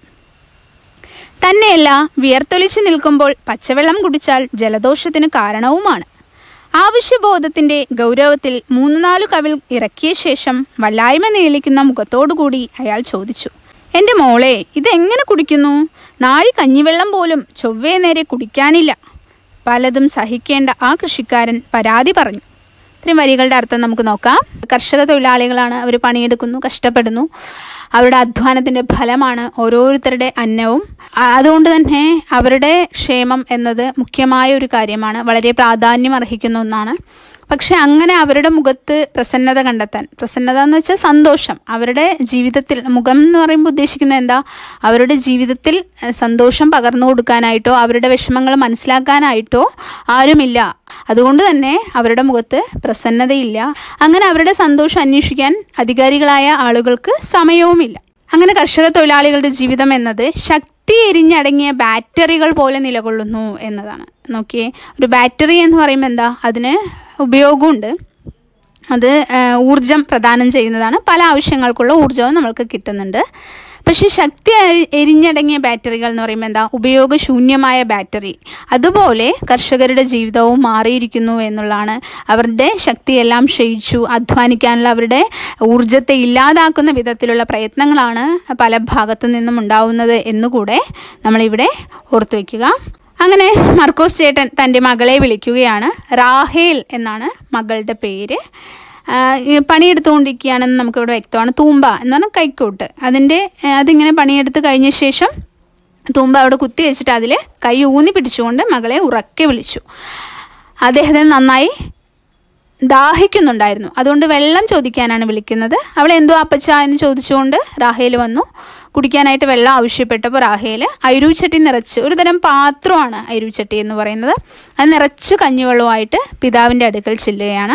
തന്നെയല്ല വിയർത്തൊലിച്ചു നിൽക്കുമ്പോൾ പച്ചവെള്ളം കുടിച്ചാൽ ജലദോഷത്തിന് കാരണവുമാണ് ആവശ്യബോധത്തിന്റെ ഗൗരവത്തിൽ മൂന്ന് നാലു കവിൾ ഇറക്കിയ ശേഷം വല്ലായ്മ നീളിക്കുന്ന മുഖത്തോടുകൂടി അയാൾ ചോദിച്ചു എൻ്റെ മോളെ ഇതെങ്ങനെ കുടിക്കുന്നു നാഴി കഞ്ഞിവെള്ളം പോലും ചൊവ്വേ നേരെ കുടിക്കാനില്ല പലതും സഹിക്കേണ്ട ആ കൃഷിക്കാരൻ പരാതി പറഞ്ഞു ഇത്രയും വരികളുടെ അർത്ഥം നമുക്ക് നോക്കാം കർഷക തൊഴിലാളികളാണ് അവർ പണിയെടുക്കുന്നു കഷ്ടപ്പെടുന്നു അവരുടെ അധ്വാനത്തിൻ്റെ ഫലമാണ് ഓരോരുത്തരുടെ അന്നവും ആ- അതുകൊണ്ട് തന്നെ അവരുടെ ക്ഷേമം എന്നത് മുഖ്യമായ ഒരു കാര്യമാണ് വളരെ പ്രാധാന്യം അർഹിക്കുന്ന ഒന്നാണ് പക്ഷെ അങ്ങനെ അവരുടെ മുഖത്ത് പ്രസന്നത കണ്ടെത്താൻ പ്രസന്നത എന്ന് വെച്ചാൽ സന്തോഷം അവരുടെ ജീവിതത്തിൽ മുഖം എന്ന് പറയുമ്പോൾ ഉദ്ദേശിക്കുന്നത് എന്താ അവരുടെ ജീവിതത്തിൽ ഏഹ്, സന്തോഷം പകർന്നു കൊടുക്കാനായിട്ടോ അവരുടെ വിഷമങ്ങൾ മനസ്സിലാക്കാനായിട്ടോ ആരുമില്ല അതുകൊണ്ട് തന്നെ അവരുടെ മുഖത്ത് പ്രസന്നതയില്ല അങ്ങനെ അവരുടെ സന്തോഷം അന്വേഷിക്കാൻ അധികാരികളായ ആളുകൾക്ക് സമയവുമില്ല അങ്ങനെ കർഷക തൊഴിലാളികളുടെ ജീവിതം എന്നത് ശക്തി എരിഞ്ഞടങ്ങിയ ബാറ്ററികൾ പോലെ നിലകൊള്ളുന്നു എന്നതാണ് നോക്കിയേ ഒരു ബാറ്ററി എന്ന് പറയുമ്പോൾ എന്താ അതിന് ഉപയോഗമുണ്ട് അത് ആ, ഊർജം പ്രദാനം ചെയ്യുന്നതാണ് പല ആവശ്യങ്ങൾക്കുള്ള ഊർജവും നമ്മൾക്ക് കിട്ടുന്നുണ്ട് പക്ഷേ ശക്തി എരി- എരിഞ്ഞടങ്ങിയ ബാറ്ററികൾ എന്ന് പറയുമ്പോൾ എന്താ ഉപയോഗശൂന്യമായ ബാറ്ററി അതുപോലെ കർഷകരുടെ ജീവിതവും മാറിയിരിക്കുന്നു എന്നുള്ളതാണ് അവരുടെ ശക്തിയെല്ലാം ക്ഷയിച്ചു അധ്വാനിക്കാനുള്ള അവരുടെ ഊർജത്തെ ഇല്ലാതാക്കുന്ന വിധത്തിലുള്ള പ്രയത്നങ്ങളാണ് പല ഭാഗത്തു നിന്നും ഉണ്ടാവുന്നത് എന്നുകൂടെ നമ്മളിവിടെ ഓർത്തു വയ്ക്കുക അങ്ങനെ മർക്കോസ് ചേട്ടൻ തൻ്റെ മകളെ വിളിക്കുകയാണ് റാഹേൽ എന്നാണ് മകളുടെ പേര് ആ, ഈ പണിയെടുത്തുകൊണ്ടിരിക്കുകയാണെന്ന് നമുക്കിവിടെ വ്യക്തമാണ് തൂമ്പ എന്ന് പറഞ്ഞാൽ കൈക്കോട്ട് അതിൻ്റെ ആ, അതിങ്ങനെ പണിയെടുത്ത് കഴിഞ്ഞ ശേഷം തൂമ്പ അവിടെ കുത്തി വെച്ചിട്ട് അതിൽ കൈ ഊന്നി പിടിച്ചുകൊണ്ട് മകളെ ഉറക്കെ വിളിച്ചു അദ്ദേഹത്തിന് നന്നായി ദാഹിക്കുന്നുണ്ടായിരുന്നു അതുകൊണ്ട് വെള്ളം ചോദിക്കാനാണ് വിളിക്കുന്നത് അവൾ എന്തോ അപ്പച്ച എന്ന് ചോദിച്ചുകൊണ്ട് റാഹേൽ വന്നു കുടിക്കാനായിട്ട് വെള്ളം ആവശ്യപ്പെട്ടപ്പോൾ റാഹേൽ ഐരൂച്ചട്ടി നിറച്ച് ഒരു തരം പാത്രമാണ് ഐരൂച്ചട്ടി എന്ന് പറയുന്നത് അത് നിറച്ച് കഞ്ഞിവെള്ളവുമായിട്ട് പിതാവിൻ്റെ അടുക്കൽ ചെല്ലുകയാണ്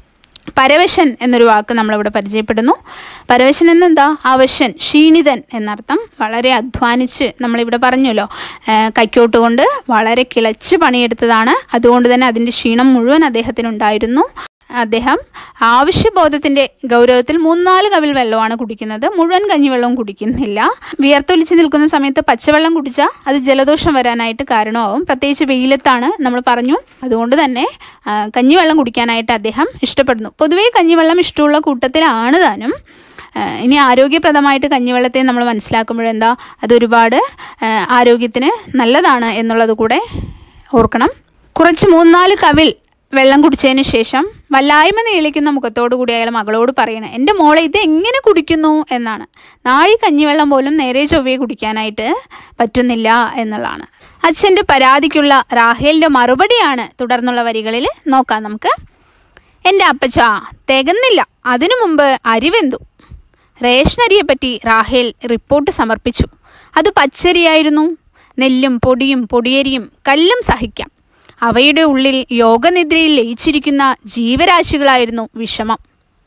പരവശൻ എന്നൊരു വാക്ക് നമ്മളിവിടെ പരിചയപ്പെടുന്നു പരവശൻ എന്നെന്താ അവശൻ ക്ഷീണിതൻ എന്നർത്ഥം വളരെ അധ്വാനിച്ച് നമ്മളിവിടെ പറഞ്ഞല്ലോ ഏഹ് കൈക്കോട്ട് കൊണ്ട് വളരെ കിളച്ച് പണിയെടുത്തതാണ് അതുകൊണ്ട് തന്നെ അതിൻ്റെ ക്ഷീണം മുഴുവൻ അദ്ദേഹത്തിനുണ്ടായിരുന്നു അദ്ദേഹം ആവശ്യബോധത്തിൻ്റെ ഗൗരവത്തിൽ മൂന്നാല് കവിൽ വെള്ളമാണ് കുടിക്കുന്നത് മുഴുവൻ കഞ്ഞിവെള്ളവും കുടിക്കുന്നില്ല വിയർത്തൊലിച്ച് നിൽക്കുന്ന സമയത്ത് പച്ചവെള്ളം കുടിച്ചാൽ അത് ജലദോഷം വരാനായിട്ട് കാരണമാവും പ്രത്യേകിച്ച് വെയിലത്താണ് നമ്മൾ പറഞ്ഞു അതുകൊണ്ട് തന്നെ ആ, കഞ്ഞിവെള്ളം കുടിക്കാനായിട്ട് അദ്ദേഹം ഇഷ്ടപ്പെടുന്നു പൊതുവേ കഞ്ഞിവെള്ളം ഇഷ്ടമുള്ള കൂട്ടത്തിലാണ് താനും ആ, ഇനി ആരോഗ്യപ്രദമായിട്ട് കഞ്ഞിവെള്ളത്തെ നമ്മൾ മനസ്സിലാക്കുമ്പോഴെന്താ അതൊരുപാട് ആ, ആരോഗ്യത്തിന് നല്ലതാണ് എന്നുള്ളത് കൂടെ ഓർക്കണം കുറച്ച് മൂന്നാല് കവിൾ വെള്ളം കുടിച്ചതിന് ശേഷം വല്ലായ്മ നീളിക്കുന്ന മുഖത്തോടു കൂടി അയാൾ മകളോട് പറയണേ എൻ്റെ മോളെ ഇത് എങ്ങനെ കുടിക്കുന്നു എന്നാണ് നാഴി കഞ്ഞിവെള്ളം പോലും നേരെ ചൊവ്വയെ കുടിക്കാനായിട്ട് പറ്റുന്നില്ല എന്നുള്ളതാണ് അച്ഛൻ്റെ പരാതിക്കുള്ള റാഹേലിൻ്റെ മറുപടിയാണ് തുടർന്നുള്ള വരികളിൽ നോക്കാം നമുക്ക് എൻ്റെ അപ്പച്ച തികന്നില്ല അതിനു മുമ്പ് അരിവെന്തു റേഷനരിയെപ്പറ്റി റാഹേൽ റിപ്പോർട്ട് സമർപ്പിച്ചു അത് പച്ചരിയായിരുന്നു നെല്ലും പൊടിയും പൊടിയരിയും കല്ലും സഹിക്കാം അവയുടെ ഉള്ളിൽ യോഗനിദ്രയിൽ ലയിച്ചിരിക്കുന്ന ജീവരാശികളായിരുന്നു വിഷമം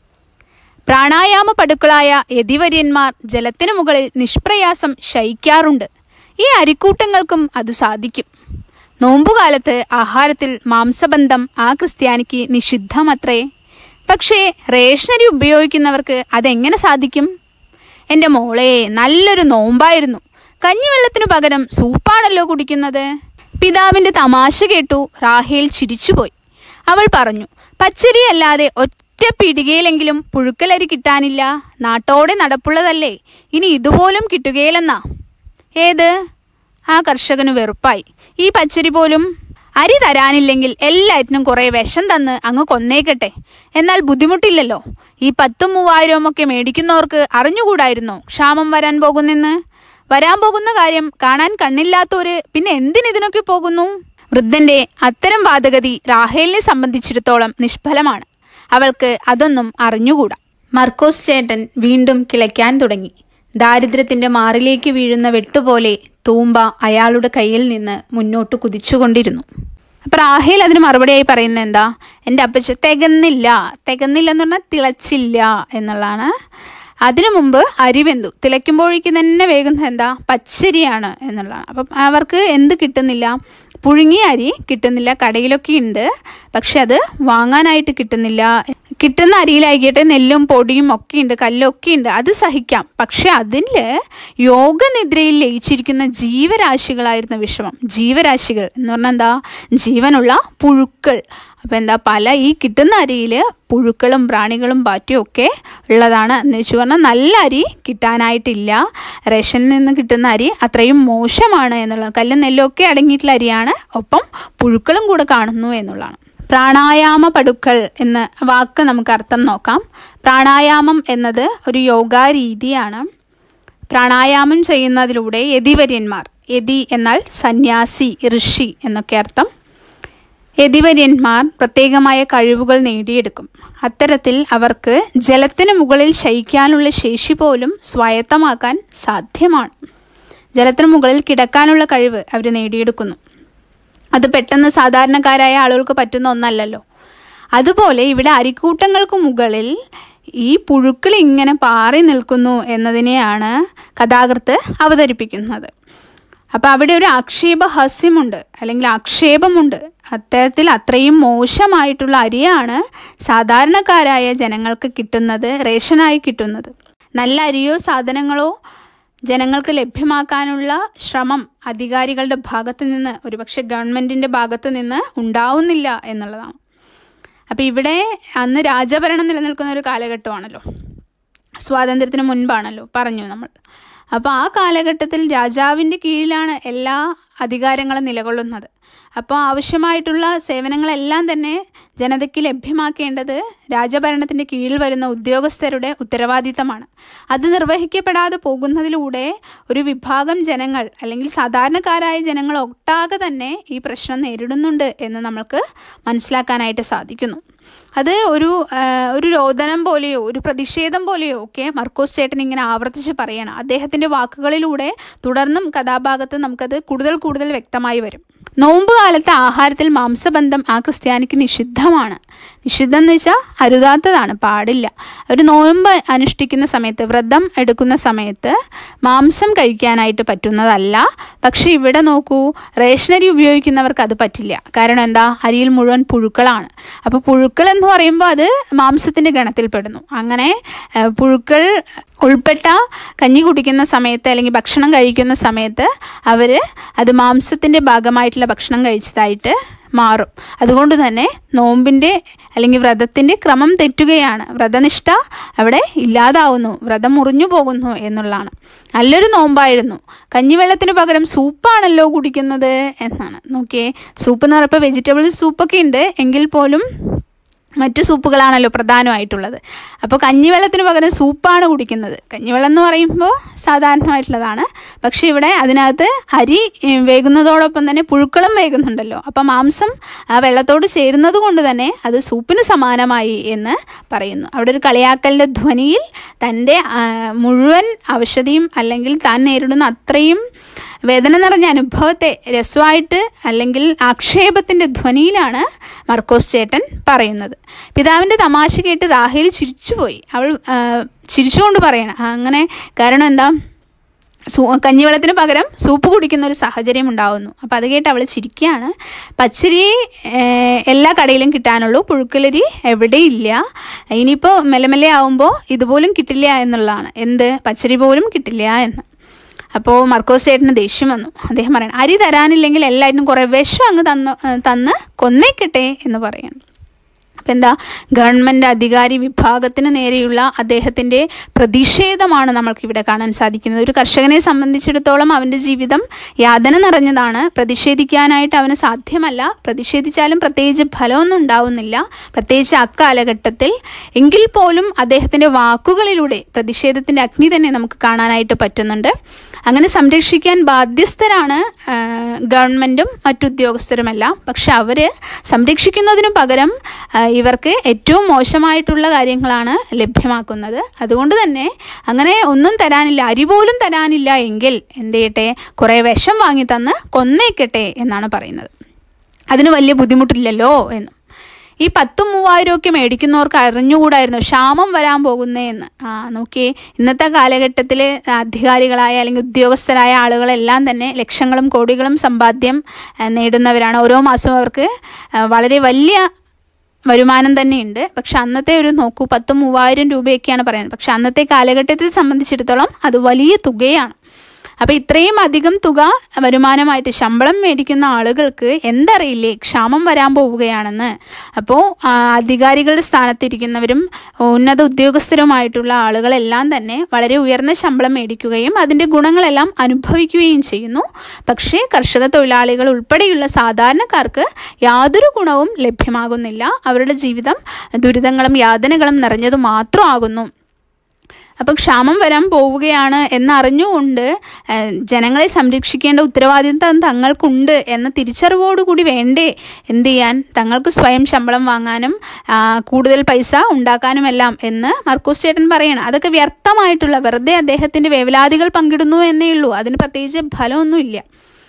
പ്രാണായാമ പടുക്കളായ യതിവര്യന്മാർ ജലത്തിനു മുകളിൽ നിഷ്പ്രയാസം ശയിക്കാറുണ്ട് ഈ അരിക്കൂട്ടങ്ങൾക്കും അത് സാധിക്കും നോമ്പുകാലത്ത് ആഹാരത്തിൽ മാംസബന്ധം ആ ക്രിസ്ത്യാനിക്ക് നിഷിദ്ധമത്രേ പക്ഷേ റേഷനരി ഉപയോഗിക്കുന്നവർക്ക് അതെങ്ങനെ സാധിക്കും എൻ്റെ മോളെ നല്ലൊരു നോമ്പായിരുന്നു കഞ്ഞിവെള്ളത്തിനു പകരം സൂപ്പാണല്ലോ കുടിക്കുന്നത് പിതാവിൻ്റെ തമാശ കേട്ടു റാഹേൽ ചിരിച്ചുപോയി അവൾ പറഞ്ഞു പച്ചരി അല്ലാതെ ഒറ്റ പിടികയിലെങ്കിലും പുഴുക്കലരി കിട്ടാനില്ല നാട്ടോടെ നടപ്പുള്ളതല്ലേ ഇനി ഇതുപോലും കിട്ടുകയില്ലെന്നാ ഏത് ആ കർഷകന് വെറുപ്പായി ഈ പച്ചരി പോലും അരി തരാനില്ലെങ്കിൽ എല്ലാറ്റിനും കുറേ വിഷം തന്ന് അങ്ങ് കൊന്നേക്കട്ടെ എന്നാൽ ബുദ്ധിമുട്ടില്ലല്ലോ ഈ പത്തും മൂവായിരവും ഒക്കെ മേടിക്കുന്നവർക്ക് അറിഞ്ഞുകൂടായിരുന്നോ ക്ഷാമം വരാൻ പോകുന്നെന്ന് വരാൻ പോകുന്ന കാര്യം കാണാൻ കണ്ണില്ലാത്തവര് പിന്നെ എന്തിനിതിനൊക്കെ പോകുന്നു വൃദ്ധന്റെ അത്തരം വാദഗതി റാഹേലിനെ സംബന്ധിച്ചിടത്തോളം നിഷ്ഫലമാണ് അവൾക്ക് അതൊന്നും അറിഞ്ഞുകൂടാ മർക്കോസ് ചേട്ടൻ വീണ്ടും കിളയ്ക്കാൻ തുടങ്ങി ദാരിദ്ര്യത്തിന്റെ മാറിലേക്ക് വീഴുന്ന വെട്ടുപോലെ തൂമ്പ അയാളുടെ കയ്യിൽ നിന്ന് മുന്നോട്ട് കുതിച്ചുകൊണ്ടിരുന്നു അപ്പം റാഹേൽ അതിന് മറുപടിയായി പറയുന്നത് എന്താ എൻ്റെ അപ്പച്ച തികന്നില്ല തികന്നില്ല എന്ന് പറഞ്ഞാൽ തിളച്ചില്ല എന്നുള്ളതാണ് അതിനു മുമ്പ് അരിവെന്തു തിളയ്ക്കുമ്പോഴേക്ക് തന്നെ വേഗുന്നത് എന്താ പച്ചരിയാണ് എന്നുള്ളതാണ് അപ്പം അവർക്ക് എന്ത് കിട്ടുന്നില്ല പുഴുങ്ങിയ അരി കിട്ടുന്നില്ല കടയിലൊക്കെ ഉണ്ട് പക്ഷെ അത് വാങ്ങാനായിട്ട് കിട്ടുന്നില്ല കിട്ടുന്ന അരിയിലായിക്കട്ടെ നെല്ലും പൊടിയും ഒക്കെ ഉണ്ട് കല്ലൊക്കെ ഉണ്ട് അത് സഹിക്കാം പക്ഷെ അതിൽ യോഗനിദ്രയിൽ ലയിച്ചിരിക്കുന്ന ജീവരാശികളായിരുന്നു വിഷമം ജീവരാശികൾ എന്ന് പറഞ്ഞാൽ എന്താ ജീവനുള്ള പുഴുക്കൾ അപ്പം എന്താ പല ഈ കിട്ടുന്ന അരിയിൽ പുഴുക്കളും പ്രാണികളും പാറ്റിയും ഒക്കെ ഉള്ളതാണ് എന്ന് വെച്ച് പറഞ്ഞാൽ നല്ല അരി കിട്ടാനായിട്ടില്ല റേഷനിൽ നിന്ന് കിട്ടുന്ന അരി അത്രയും മോശമാണ് എന്നുള്ളത് കല്ലും നെല്ലും ഒക്കെ അടങ്ങിയിട്ടുള്ള അരിയാണ് ഒപ്പം പുഴുക്കളും കൂടെ കാണുന്നു എന്നുള്ളതാണ് പ്രാണായാമ പടുക്കൾ എന്ന വാക്ക് നമുക്ക് അർത്ഥം നോക്കാം പ്രാണായാമം എന്നത് ഒരു യോഗാ രീതിയാണ് പ്രാണായാമം ചെയ്യുന്നതിലൂടെ യതിവര്യന്മാർ യതി എന്നാൽ സന്യാസി ഋഷി എന്നൊക്കെ അർത്ഥം യതിവര്യന്മാർ പ്രത്യേകമായ കഴിവുകൾ നേടിയെടുക്കും അത്തരത്തിൽ അവർക്ക് ജലത്തിന് മുകളിൽ ശയിക്കാനുള്ള ശേഷി പോലും സ്വായത്തമാക്കാൻ സാധ്യമാണ് ജലത്തിന് മുകളിൽ കിടക്കാനുള്ള കഴിവ് അവർ നേടിയെടുക്കുന്നു അത് പെട്ടെന്ന് സാധാരണക്കാരായ ആളുകൾക്ക് പറ്റുന്ന ഒന്നല്ലല്ലോ അതുപോലെ ഇവിടെ അരിക്കൂട്ടങ്ങൾക്ക് മുകളിൽ ഈ പുഴുക്കൾ ഇങ്ങനെ പാറി നിൽക്കുന്നു എന്നതിനെയാണ് കഥാകൃത്ത് അവതരിപ്പിക്കുന്നത് അപ്പോൾ അവിടെ ഒരു ആക്ഷേപഹാസ്യമുണ്ട് അല്ലെങ്കിൽ ആക്ഷേപമുണ്ട് അത്തരത്തിൽ അത്രയും മോശമായിട്ടുള്ള അരിയാണ് സാധാരണക്കാരായ ജനങ്ങൾക്ക് കിട്ടുന്നത് റേഷനായി കിട്ടുന്നത് നല്ല അരിയോ സാധനങ്ങളോ ജനങ്ങൾക്ക് ലഭ്യമാക്കാനുള്ള ശ്രമം അധികാരികളുടെ ഭാഗത്ത് നിന്ന് ഒരുപക്ഷെ ഗവൺമെൻറ്റിൻ്റെ ഭാഗത്ത് നിന്ന് ഉണ്ടാവുന്നില്ല എന്നുള്ളതാണ് അപ്പോൾ ഇവിടെ അന്ന് രാജഭരണം നിലനിൽക്കുന്ന ഒരു കാലഘട്ടമാണല്ലോ സ്വാതന്ത്ര്യത്തിന് മുൻപാണല്ലോ പറഞ്ഞു നമ്മൾ അപ്പോൾ ആ കാലഘട്ടത്തിൽ രാജാവിൻ്റെ കീഴിലാണ് എല്ലാ അധികാരങ്ങളും നിലകൊള്ളുന്നത് അപ്പോൾ ആവശ്യമായിട്ടുള്ള സേവനങ്ങളെല്ലാം തന്നെ ജനതയ്ക്ക് ലഭ്യമാക്കേണ്ടത് രാജഭരണത്തിൻ്റെ കീഴിൽ വരുന്ന ഉദ്യോഗസ്ഥരുടെ ഉത്തരവാദിത്തമാണ് അത് നിർവഹിക്കപ്പെടാതെ പോകുന്നതിലൂടെ ഒരു വിഭാഗം ജനങ്ങൾ അല്ലെങ്കിൽ സാധാരണക്കാരായ ജനങ്ങൾ ഒട്ടാകെ തന്നെ ഈ പ്രശ്നം നേരിടുന്നുണ്ട് എന്ന് നമ്മൾക്ക് മനസ്സിലാക്കാനായിട്ട് സാധിക്കുന്നു അത് ഒരു ആ, ഒരു രോദനം പോലെയോ ഒരു പ്രതിഷേധം പോലെയോ ഒക്കെ മർക്കോസ് ചേട്ടൻ ഇങ്ങനെ ആവർത്തിച്ച് പറയണം അദ്ദേഹത്തിൻ്റെ വാക്കുകളിലൂടെ തുടർന്നും കഥാഭാഗത്ത് നമുക്കത് കൂടുതൽ കൂടുതൽ വ്യക്തമായി വരും നോമ്പ് കാലത്തെ ആഹാരത്തിൽ മാംസബന്ധം ആ ക്രിസ്ത്യാനിക്ക് നിഷിദ്ധമാണ് നിഷിദ്ധം എന്ന് വെച്ചാൽ അരുതാത്തതാണ് പാടില്ല ഒരു നോമ്പ് അനുഷ്ഠിക്കുന്ന സമയത്ത് വ്രതം എടുക്കുന്ന സമയത്ത് മാംസം കഴിക്കാനായിട്ട് പറ്റുന്നതല്ല പക്ഷേ ഇവിടെ നോക്കൂ റേഷനരി ഉപയോഗിക്കുന്നവർക്ക് അത് പറ്റില്ല കാരണം എന്താ അരിയിൽ മുഴുവൻ പുഴുക്കളാണ് അപ്പോൾ പുഴുക്കൾ എന്ന് പറയുമ്പോൾ അത് മാംസത്തിൻ്റെ ഗണത്തിൽപ്പെടുന്നു അങ്ങനെ ഏഹ്, പുഴുക്കൾ ഉൾപ്പെട്ട കഞ്ഞി കുടിക്കുന്ന സമയത്ത് അല്ലെങ്കിൽ ഭക്ഷണം കഴിക്കുന്ന സമയത്ത് അവർ അത് മാംസത്തിൻ്റെ ഭാഗമായിട്ടുള്ള ഭക്ഷണം കഴിച്ചതായിട്ട് മാറും അതുകൊണ്ട് തന്നെ നോമ്പിൻ്റെ അല്ലെങ്കിൽ വ്രതത്തിൻ്റെ ക്രമം തെറ്റുകയാണ് വ്രതനിഷ്ഠ അവിടെ ഇല്ലാതാവുന്നു വ്രതം മുറിഞ്ഞു പോകുന്നു എന്നുള്ളതാണ് നല്ലൊരു നോമ്പായിരുന്നു കഞ്ഞിവെള്ളത്തിന് പകരം സൂപ്പാണല്ലോ കുടിക്കുന്നത് എന്നാണ് നോക്കിയേ സൂപ്പ് എന്ന് പറയുമ്പോൾ വെജിറ്റബിൾ സൂപ്പൊക്കെ ഉണ്ട് എങ്കിൽ പോലും മറ്റു സൂപ്പുകളാണല്ലോ പ്രധാനമായിട്ടുള്ളത് അപ്പോൾ കഞ്ഞിവെള്ളത്തിന് പകരം സൂപ്പാണ് കുടിക്കുന്നത് കഞ്ഞിവെള്ളം എന്ന് പറയുമ്പോൾ സാധാരണമായിട്ടുള്ളതാണ് പക്ഷേ ഇവിടെ അതിനകത്ത് അരി ഏ, വേകുന്നതോടൊപ്പം തന്നെ പുഴുക്കളും വേകുന്നുണ്ടല്ലോ അപ്പോൾ മാംസം ആ വെള്ളത്തോട് ചേരുന്നത് കൊണ്ട് തന്നെ അത് സൂപ്പിന് സമാനമായി എന്ന് പറയുന്നു അവിടെ ഒരു കളിയാക്കലിൻ്റെ ധ്വനിയിൽ തൻ്റെ ആ, മുഴുവൻ അവശതയും അല്ലെങ്കിൽ താൻ നേരിടുന്ന അത്രയും വേദന നിറഞ്ഞ അനുഭവത്തെ രസമായിട്ട് അല്ലെങ്കിൽ ആക്ഷേപത്തിൻ്റെ ധ്വനിയിലാണ് മർക്കോസ് ചേട്ടൻ പറയുന്നത് പിതാവിൻ്റെ തമാശ കേട്ട് റാഹേൽ ചിരിച്ചുപോയി അവൾ ആ, ചിരിച്ചുകൊണ്ട് പറയണം അങ്ങനെ കാരണം എന്താ സൂ കഞ്ഞിവെള്ളത്തിന് പകരം സൂപ്പ് കുടിക്കുന്ന ഒരു സാഹചര്യം ഉണ്ടാവുന്നു അപ്പോൾ അത് കേട്ട് അവൾ ചിരിക്കുകയാണ് പച്ചരി ഏഹ്, എല്ലാ കടയിലും കിട്ടാനുള്ളൂ പുഴുക്കലരി എവിടെയില്ല ഇനിയിപ്പോൾ മെല്ലെ മെല്ലെ ആവുമ്പോൾ ഇതുപോലും കിട്ടില്ല എന്നുള്ളതാണ് എന്ത് പച്ചരി പോലും കിട്ടില്ല എന്ന് അപ്പോൾ മർക്കോസ് ചേട്ടന് ദേഷ്യം വന്നു അദ്ദേഹം പറയണം അരി തരാനില്ലെങ്കിൽ എല്ലാവരും കുറേ വിഷം അങ്ങ് തന്ന് തന്ന് കൊന്നേക്കട്ടെ എന്ന് പറയണം അപ്പം എന്താ ഗവൺമെൻറ് അധികാരി വിഭാഗത്തിന് നേരെയുള്ള അദ്ദേഹത്തിൻ്റെ പ്രതിഷേധമാണ് നമ്മൾക്കിവിടെ കാണാൻ സാധിക്കുന്നത് ഒരു കർഷകനെ സംബന്ധിച്ചിടത്തോളം അവൻ്റെ ജീവിതം യാതന നിറഞ്ഞതാണ് പ്രതിഷേധിക്കാനായിട്ട് അവന് സാധ്യമല്ല പ്രതിഷേധിച്ചാലും പ്രത്യേകിച്ച് ഫലമൊന്നും ഉണ്ടാവുന്നില്ല പ്രത്യേകിച്ച് അക്കാലഘട്ടത്തിൽ എങ്കിൽ പോലും അദ്ദേഹത്തിൻ്റെ വാക്കുകളിലൂടെ പ്രതിഷേധത്തിൻ്റെ അഗ്നി തന്നെ നമുക്ക് കാണാനായിട്ട് പറ്റുന്നുണ്ട് അങ്ങനെ സംരക്ഷിക്കാൻ ബാധ്യസ്ഥരാണ് ആ, ഗവൺമെൻറ്റും മറ്റുദ്യോഗസ്ഥരുമെല്ലാം പക്ഷെ അവർ സംരക്ഷിക്കുന്നതിനു പകരം ആ, ഇവർക്ക് ഏറ്റവും മോശമായിട്ടുള്ള കാര്യങ്ങളാണ് ലഭ്യമാക്കുന്നത് അതുകൊണ്ട് തന്നെ അങ്ങനെ ഒന്നും തരാനില്ല അരി പോലും തരാനില്ല എങ്കിൽ എന്ത് ചെയ്യട്ടെ കുറേ വിഷം വാങ്ങി തന്ന് കൊന്നേക്കട്ടെ എന്നാണ് പറയുന്നത് അതിന് വലിയ ബുദ്ധിമുട്ടില്ലല്ലോ എന്നും ഈ പത്തും മൂവായിരം ഒക്കെ മേടിക്കുന്നവർക്ക് അറിഞ്ഞുകൂടായിരുന്നു ക്ഷാമം വരാൻ പോകുന്നതെന്ന് ആ നോക്കിയേ ഇന്നത്തെ കാലഘട്ടത്തിൽ അധികാരികളായ അല്ലെങ്കിൽ ഉദ്യോഗസ്ഥരായ ആളുകളെല്ലാം തന്നെ ലക്ഷങ്ങളും കോടികളും സമ്പാദ്യം ആ, നേടുന്നവരാണ് ഓരോ മാസവും അവർക്ക് ആ, വളരെ വലിയ വരുമാനം തന്നെയുണ്ട് പക്ഷെ അന്നത്തെ ഒരു നോക്കൂ പത്തും മൂവായിരം രൂപയൊക്കെയാണ് പറയുന്നത് പക്ഷെ അന്നത്തെ കാലഘട്ടത്തെ സംബന്ധിച്ചിടത്തോളം അത് വലിയ തുകയാണ് അപ്പോൾ ഇത്രയും അധികം തുക വരുമാനമായിട്ട് ശമ്പളം മേടിക്കുന്ന ആളുകൾക്ക് എന്തറിയില്ലേ ക്ഷാമം വരാൻ പോവുകയാണെന്ന് അപ്പോൾ ആ, അധികാരികളുടെ സ്ഥാനത്തിരിക്കുന്നവരും ഉന്നത ഉദ്യോഗസ്ഥരുമായിട്ടുള്ള ആളുകളെല്ലാം തന്നെ വളരെ ഉയർന്ന ശമ്പളം മേടിക്കുകയും അതിൻ്റെ ഗുണങ്ങളെല്ലാം അനുഭവിക്കുകയും ചെയ്യുന്നു പക്ഷേ കർഷക തൊഴിലാളികൾ ഉൾപ്പെടെയുള്ള സാധാരണക്കാർക്ക് യാതൊരു ഗുണവും ലഭ്യമാകുന്നില്ല അവരുടെ ജീവിതം ദുരിതങ്ങളും യാതനകളും നിറഞ്ഞത് മാത്രമാകുന്നു അപ്പം ക്ഷാമം വരാൻ പോവുകയാണ് എന്നറിഞ്ഞുകൊണ്ട് ഏഹ്, ജനങ്ങളെ സംരക്ഷിക്കേണ്ട ഉത്തരവാദിത്തം തങ്ങൾക്കുണ്ട് എന്ന തിരിച്ചറിവോടുകൂടി വേണ്ടേ എന്ത് ചെയ്യാൻ തങ്ങൾക്ക് സ്വയം ശമ്പളം വാങ്ങാനും ആ, കൂടുതൽ പൈസ ഉണ്ടാക്കാനുമെല്ലാം എന്ന് മർക്കൂസ് ചേട്ടൻ പറയണം അതൊക്കെ വ്യർത്ഥമായിട്ടുള്ള വെറുതെ അദ്ദേഹത്തിൻ്റെ വേവലാതികൾ പങ്കിടുന്നു എന്നേ ഉള്ളൂ അതിന് പ്രത്യേകിച്ച് ഫലമൊന്നുമില്ല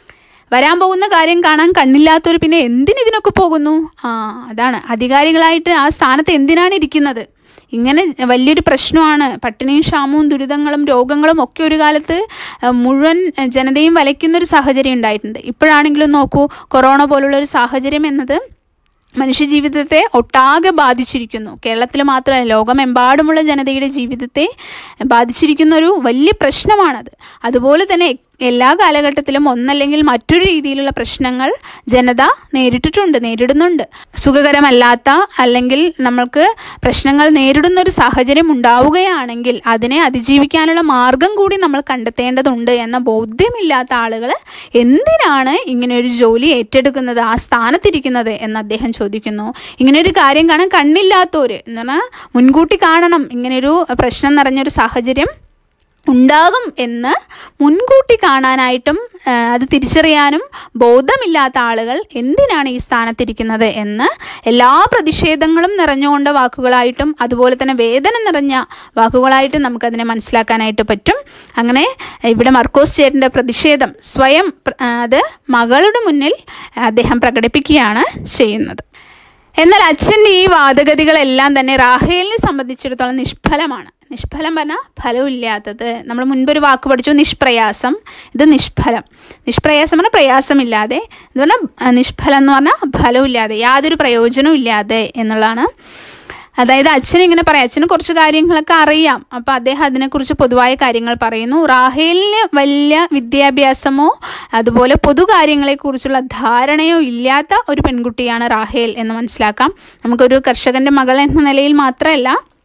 വരാൻ പോകുന്ന കാര്യം കാണാൻ കണ്ണില്ലാത്തവർ പിന്നെ എന്തിനിതിനൊക്കെ പോകുന്നു ആ അതാണ് അധികാരികളായിട്ട് ആ സ്ഥാനത്ത് എന്തിനാണ് ഇരിക്കുന്നത് ഇങ്ങനെ വലിയൊരു പ്രശ്നമാണ് പട്ടിണിയും ക്ഷാമവും ദുരിതങ്ങളും രോഗങ്ങളും ഒക്കെ ഒരു കാലത്ത് അഹ്, മുഴുവൻ ജനതയും വലയ്ക്കുന്നൊരു സാഹചര്യം ഉണ്ടായിട്ടുണ്ട് ഇപ്പോഴാണെങ്കിലും നോക്കൂ കൊറോണ പോലുള്ള ഒരു സാഹചര്യം എന്നത് മനുഷ്യജീവിതത്തെ ഒട്ടാകെ ബാധിച്ചിരിക്കുന്നു കേരളത്തിൽ മാത്രമല്ല ലോകമെമ്പാടുമുള്ള ജനതയുടെ ജീവിതത്തെ ബാധിച്ചിരിക്കുന്ന ഒരു വലിയ പ്രശ്നമാണത് അതുപോലെ തന്നെ എല്ലാ കാലഘട്ടത്തിലും ഒന്നല്ലെങ്കിൽ മറ്റൊരു രീതിയിലുള്ള പ്രശ്നങ്ങൾ ജനത നേരിട്ടിട്ടുണ്ട് നേരിടുന്നുണ്ട് സുഖകരമല്ലാത്ത അല്ലെങ്കിൽ നമ്മൾക്ക് പ്രശ്നങ്ങൾ നേരിടുന്ന ഒരു സാഹചര്യം ഉണ്ടാവുകയാണെങ്കിൽ അതിനെ അതിജീവിക്കാനുള്ള മാർഗം കൂടി നമ്മൾ കണ്ടെത്തേണ്ടതുണ്ട് എന്ന ബോധ്യമില്ലാത്ത ആളുകൾ എന്തിനാണ് ഇങ്ങനെ ഒരു ജോലി ഏറ്റെടുക്കുന്നത് ആ സ്ഥാനത്തിരിക്കുന്നത് എന്ന് അദ്ദേഹം ചോദിക്കുന്നു ഇങ്ങനെ ഒരു കാര്യം കാണാൻ കണ്ണില്ലാത്തവർ എന്ന് പറഞ്ഞാൽ മുൻകൂട്ടി കാണണം ഇങ്ങനെയൊരു പ്രശ്നം നിറഞ്ഞൊരു സാഹചര്യം ഉണ്ടാകും എന്ന് മുൻകൂട്ടി കാണാനായിട്ടും ആ, അത് തിരിച്ചറിയാനും ബോധമില്ലാത്ത ആളുകൾ എന്തിനാണ് ഈ സ്ഥാനത്തിരിക്കുന്നത് എന്ന് എല്ലാ പ്രതിഷേധങ്ങളും നിറഞ്ഞുകൊണ്ട വാക്കുകളായിട്ടും അതുപോലെ തന്നെ വേദന നിറഞ്ഞ വാക്കുകളായിട്ടും നമുക്കതിനെ മനസ്സിലാക്കാനായിട്ട് പറ്റും അങ്ങനെ ഇവിടെ മർക്കോസ് ചേട്ടൻ്റെ പ്രതിഷേധം സ്വയം പ്ര- ആ, അത് മകളുടെ മുന്നിൽ അദ്ദേഹം പ്രകടിപ്പിക്കുകയാണ് ചെയ്യുന്നത് എന്നാൽ അച്ഛൻ്റെ ഈ വാദഗതികളെല്ലാം തന്നെ റാഹേലിനെ സംബന്ധിച്ചിടത്തോളം നിഷ്ഫലമാണ് നിഷ്ഫലം പറഞ്ഞാൽ ഫലമില്ലാത്തത് നമ്മൾ മുൻപൊരു വാക്ക് പഠിച്ചു നിഷ്പ്രയാസം ഇത് നിഷ്ഫലം നിഷ്പ്രയാസം പറഞ്ഞാൽ പ്രയാസമില്ലാതെ എന്ന് പറഞ്ഞാൽ ആ, നിഷ്ഫലം എന്ന് പറഞ്ഞാൽ ഫലമില്ലാതെ യാതൊരു പ്രയോജനവും ഇല്ലാതെ എന്നുള്ളതാണ് അതായത് അച്ഛൻ ഇങ്ങനെ പറയാം അച്ഛന് കുറച്ച് കാര്യങ്ങളൊക്കെ അറിയാം അപ്പോൾ അദ്ദേഹം അതിനെക്കുറിച്ച് പൊതുവായ കാര്യങ്ങൾ പറയുന്നു റാഹേലിന് വലിയ വിദ്യാഭ്യാസമോ അതുപോലെ പൊതു കാര്യങ്ങളെക്കുറിച്ചുള്ള ധാരണയോ ഇല്ലാത്ത ഒരു പെൺകുട്ടിയാണ് റാഹേൽ എന്ന് മനസ്സിലാക്കാം നമുക്കൊരു കർഷകൻ്റെ മകൾ എന്ന നിലയിൽ മാത്രമല്ല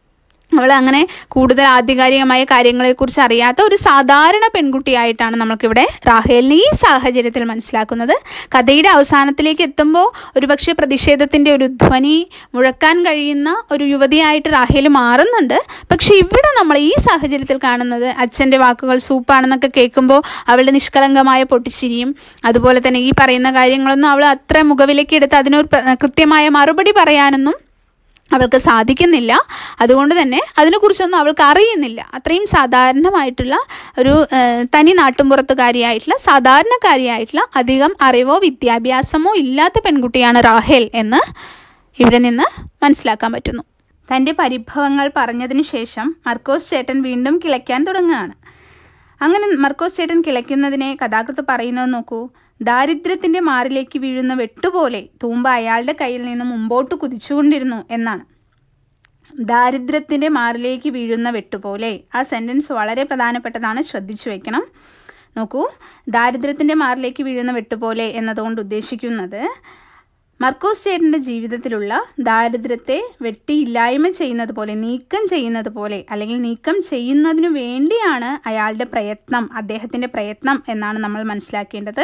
അവൾ അങ്ങനെ കൂടുതൽ ആധികാരികമായ കാര്യങ്ങളെക്കുറിച്ച് അറിയാത്ത ഒരു സാധാരണ പെൺകുട്ടിയായിട്ടാണ് നമുക്കിവിടെ റാഹേലിനെ ഈ സാഹചര്യത്തിൽ മനസ്സിലാക്കുന്നത് കഥയുടെ അവസാനത്തിലേക്ക് എത്തുമ്പോൾ ഒരുപക്ഷെ പ്രതിഷേധത്തിൻ്റെ ഒരു ധ്വനി മുഴക്കാൻ കഴിയുന്ന ഒരു യുവതിയായിട്ട് റാഹേൽ മാറുന്നുണ്ട് പക്ഷെ ഇവിടെ നമ്മൾ ഈ സാഹചര്യത്തിൽ കാണുന്നത് അച്ഛൻ്റെ വാക്കുകൾ സൂപ്പാണെന്നൊക്കെ കേൾക്കുമ്പോൾ അവളുടെ നിഷ്കളങ്കമായ പൊട്ടിച്ചിരിയും അതുപോലെ തന്നെ ഈ പറയുന്ന കാര്യങ്ങളൊന്നും അവൾ അത്ര മുഖവിലേക്ക് എടുത്ത് അതിനൊരു പ്ര- കൃത്യമായ മറുപടി പറയാനൊന്നും അവൾക്ക് സാധിക്കുന്നില്ല അതുകൊണ്ട് തന്നെ അതിനെക്കുറിച്ചൊന്നും അവൾക്ക് അറിയുന്നില്ല അത്രയും സാധാരണമായിട്ടുള്ള ഒരു ഏഹ്, തനി നാട്ടുമ്പുറത്തുകാരിയായിട്ടുള്ള സാധാരണക്കാരിയായിട്ടുള്ള അധികം അറിവോ വിദ്യാഭ്യാസമോ ഇല്ലാത്ത പെൺകുട്ടിയാണ് റാഹേൽ എന്ന് ഇവിടെ നിന്ന് മനസ്സിലാക്കാൻ പറ്റുന്നു തൻ്റെ പരിഭവങ്ങൾ പറഞ്ഞതിന് ശേഷം മർക്കോസ് ചേട്ടൻ വീണ്ടും കിളയ്ക്കാൻ തുടങ്ങുകയാണ് അങ്ങനെ മർക്കോസ് ചേട്ടൻ കിളയ്ക്കുന്നതിനെ കഥാകൃത്ത് പറയുന്നത് നോക്കൂ ദാരിദ്ര്യത്തിൻ്റെ മാറിലേക്ക് വീഴുന്ന വെട്ടുപോലെ തൂമ്പ അയാളുടെ കയ്യിൽ നിന്ന് മുമ്പോട്ട് കുതിച്ചുകൊണ്ടിരുന്നു എന്നാണ് ദാരിദ്ര്യത്തിൻ്റെ മാറിലേക്ക് വീഴുന്ന വെട്ടുപോലെ ആ സെൻറ്റൻസ് വളരെ പ്രധാനപ്പെട്ടതാണ് ശ്രദ്ധിച്ചു വെക്കണം നോക്കൂ ദാരിദ്ര്യത്തിൻ്റെ മാറിലേക്ക് വീഴുന്ന വെട്ടുപോലെ എന്നതുകൊണ്ട് ഉദ്ദേശിക്കുന്നത് മർക്കോസ് ചേട്ടൻ്റെ ജീവിതത്തിലുള്ള ദാരിദ്ര്യത്തെ വെട്ടിയില്ലായ്മ ചെയ്യുന്നത് പോലെ നീക്കം ചെയ്യുന്നത് പോലെ അല്ലെങ്കിൽ നീക്കം ചെയ്യുന്നതിനു വേണ്ടിയാണ് അയാളുടെ പ്രയത്നം അദ്ദേഹത്തിൻ്റെ പ്രയത്നം എന്നാണ് നമ്മൾ മനസ്സിലാക്കേണ്ടത്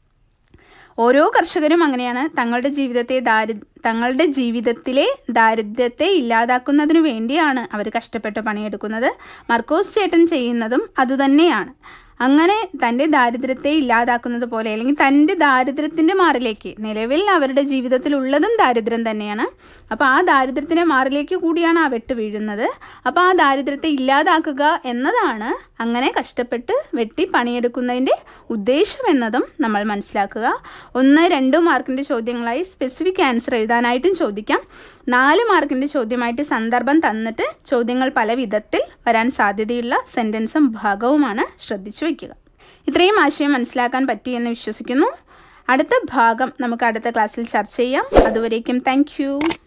ഓരോ കർഷകരും അങ്ങനെയാണ് തങ്ങളുടെ ജീവിതത്തെ ദാരി തങ്ങളുടെ ജീവിതത്തിലെ ദാരിദ്ര്യത്തെ ഇല്ലാതാക്കുന്നതിനു വേണ്ടിയാണ് അവർ കഷ്ടപ്പെട്ട് പണിയെടുക്കുന്നത് മർക്കോസ് ചേട്ടൻ ചെയ്യുന്നതും അതുതന്നെയാണ് അങ്ങനെ തൻ്റെ ദാരിദ്ര്യത്തെ ഇല്ലാതാക്കുന്നത് പോലെ അല്ലെങ്കിൽ തൻ്റെ ദാരിദ്ര്യത്തിൻ്റെ മാറിലേക്ക് നിലവിൽ അവരുടെ ജീവിതത്തിലുള്ളതും ദാരിദ്ര്യം തന്നെയാണ് അപ്പോൾ ആ ദാരിദ്ര്യത്തിൻ്റെ മാറിലേക്ക് കൂടിയാണ് ആ വെട്ട് വീഴുന്നത് അപ്പോൾ ആ ദാരിദ്ര്യത്തെ ഇല്ലാതാക്കുക എന്നതാണ് അങ്ങനെ കഷ്ടപ്പെട്ട് വെട്ടി പണിയെടുക്കുന്നതിൻ്റെ ഉദ്ദേശം എന്നതും നമ്മൾ മനസ്സിലാക്കുക ഒന്ന് രണ്ട് മാർക്കിൻ്റെ ചോദ്യങ്ങളായി സ്പെസിഫിക് ആൻസർ എഴുതാനായിട്ടും ചോദിക്കാം നാല് മാർക്കിൻ്റെ ചോദ്യമായിട്ട് സന്ദർഭം തന്നിട്ട് ചോദ്യങ്ങൾ പല വിധത്തിൽ വരാൻ സാധ്യതയുള്ള സെൻറ്റൻസും ഭാഗവുമാണ് ശ്രദ്ധിച്ചു വയ്ക്കുക ഇത്രയും ആശയം മനസ്സിലാക്കാൻ പറ്റിയെന്ന് വിശ്വസിക്കുന്നു അടുത്ത ഭാഗം നമുക്ക് അടുത്ത ക്ലാസ്സിൽ ചർച്ച ചെയ്യാം അതുവരേക്കും താങ്ക്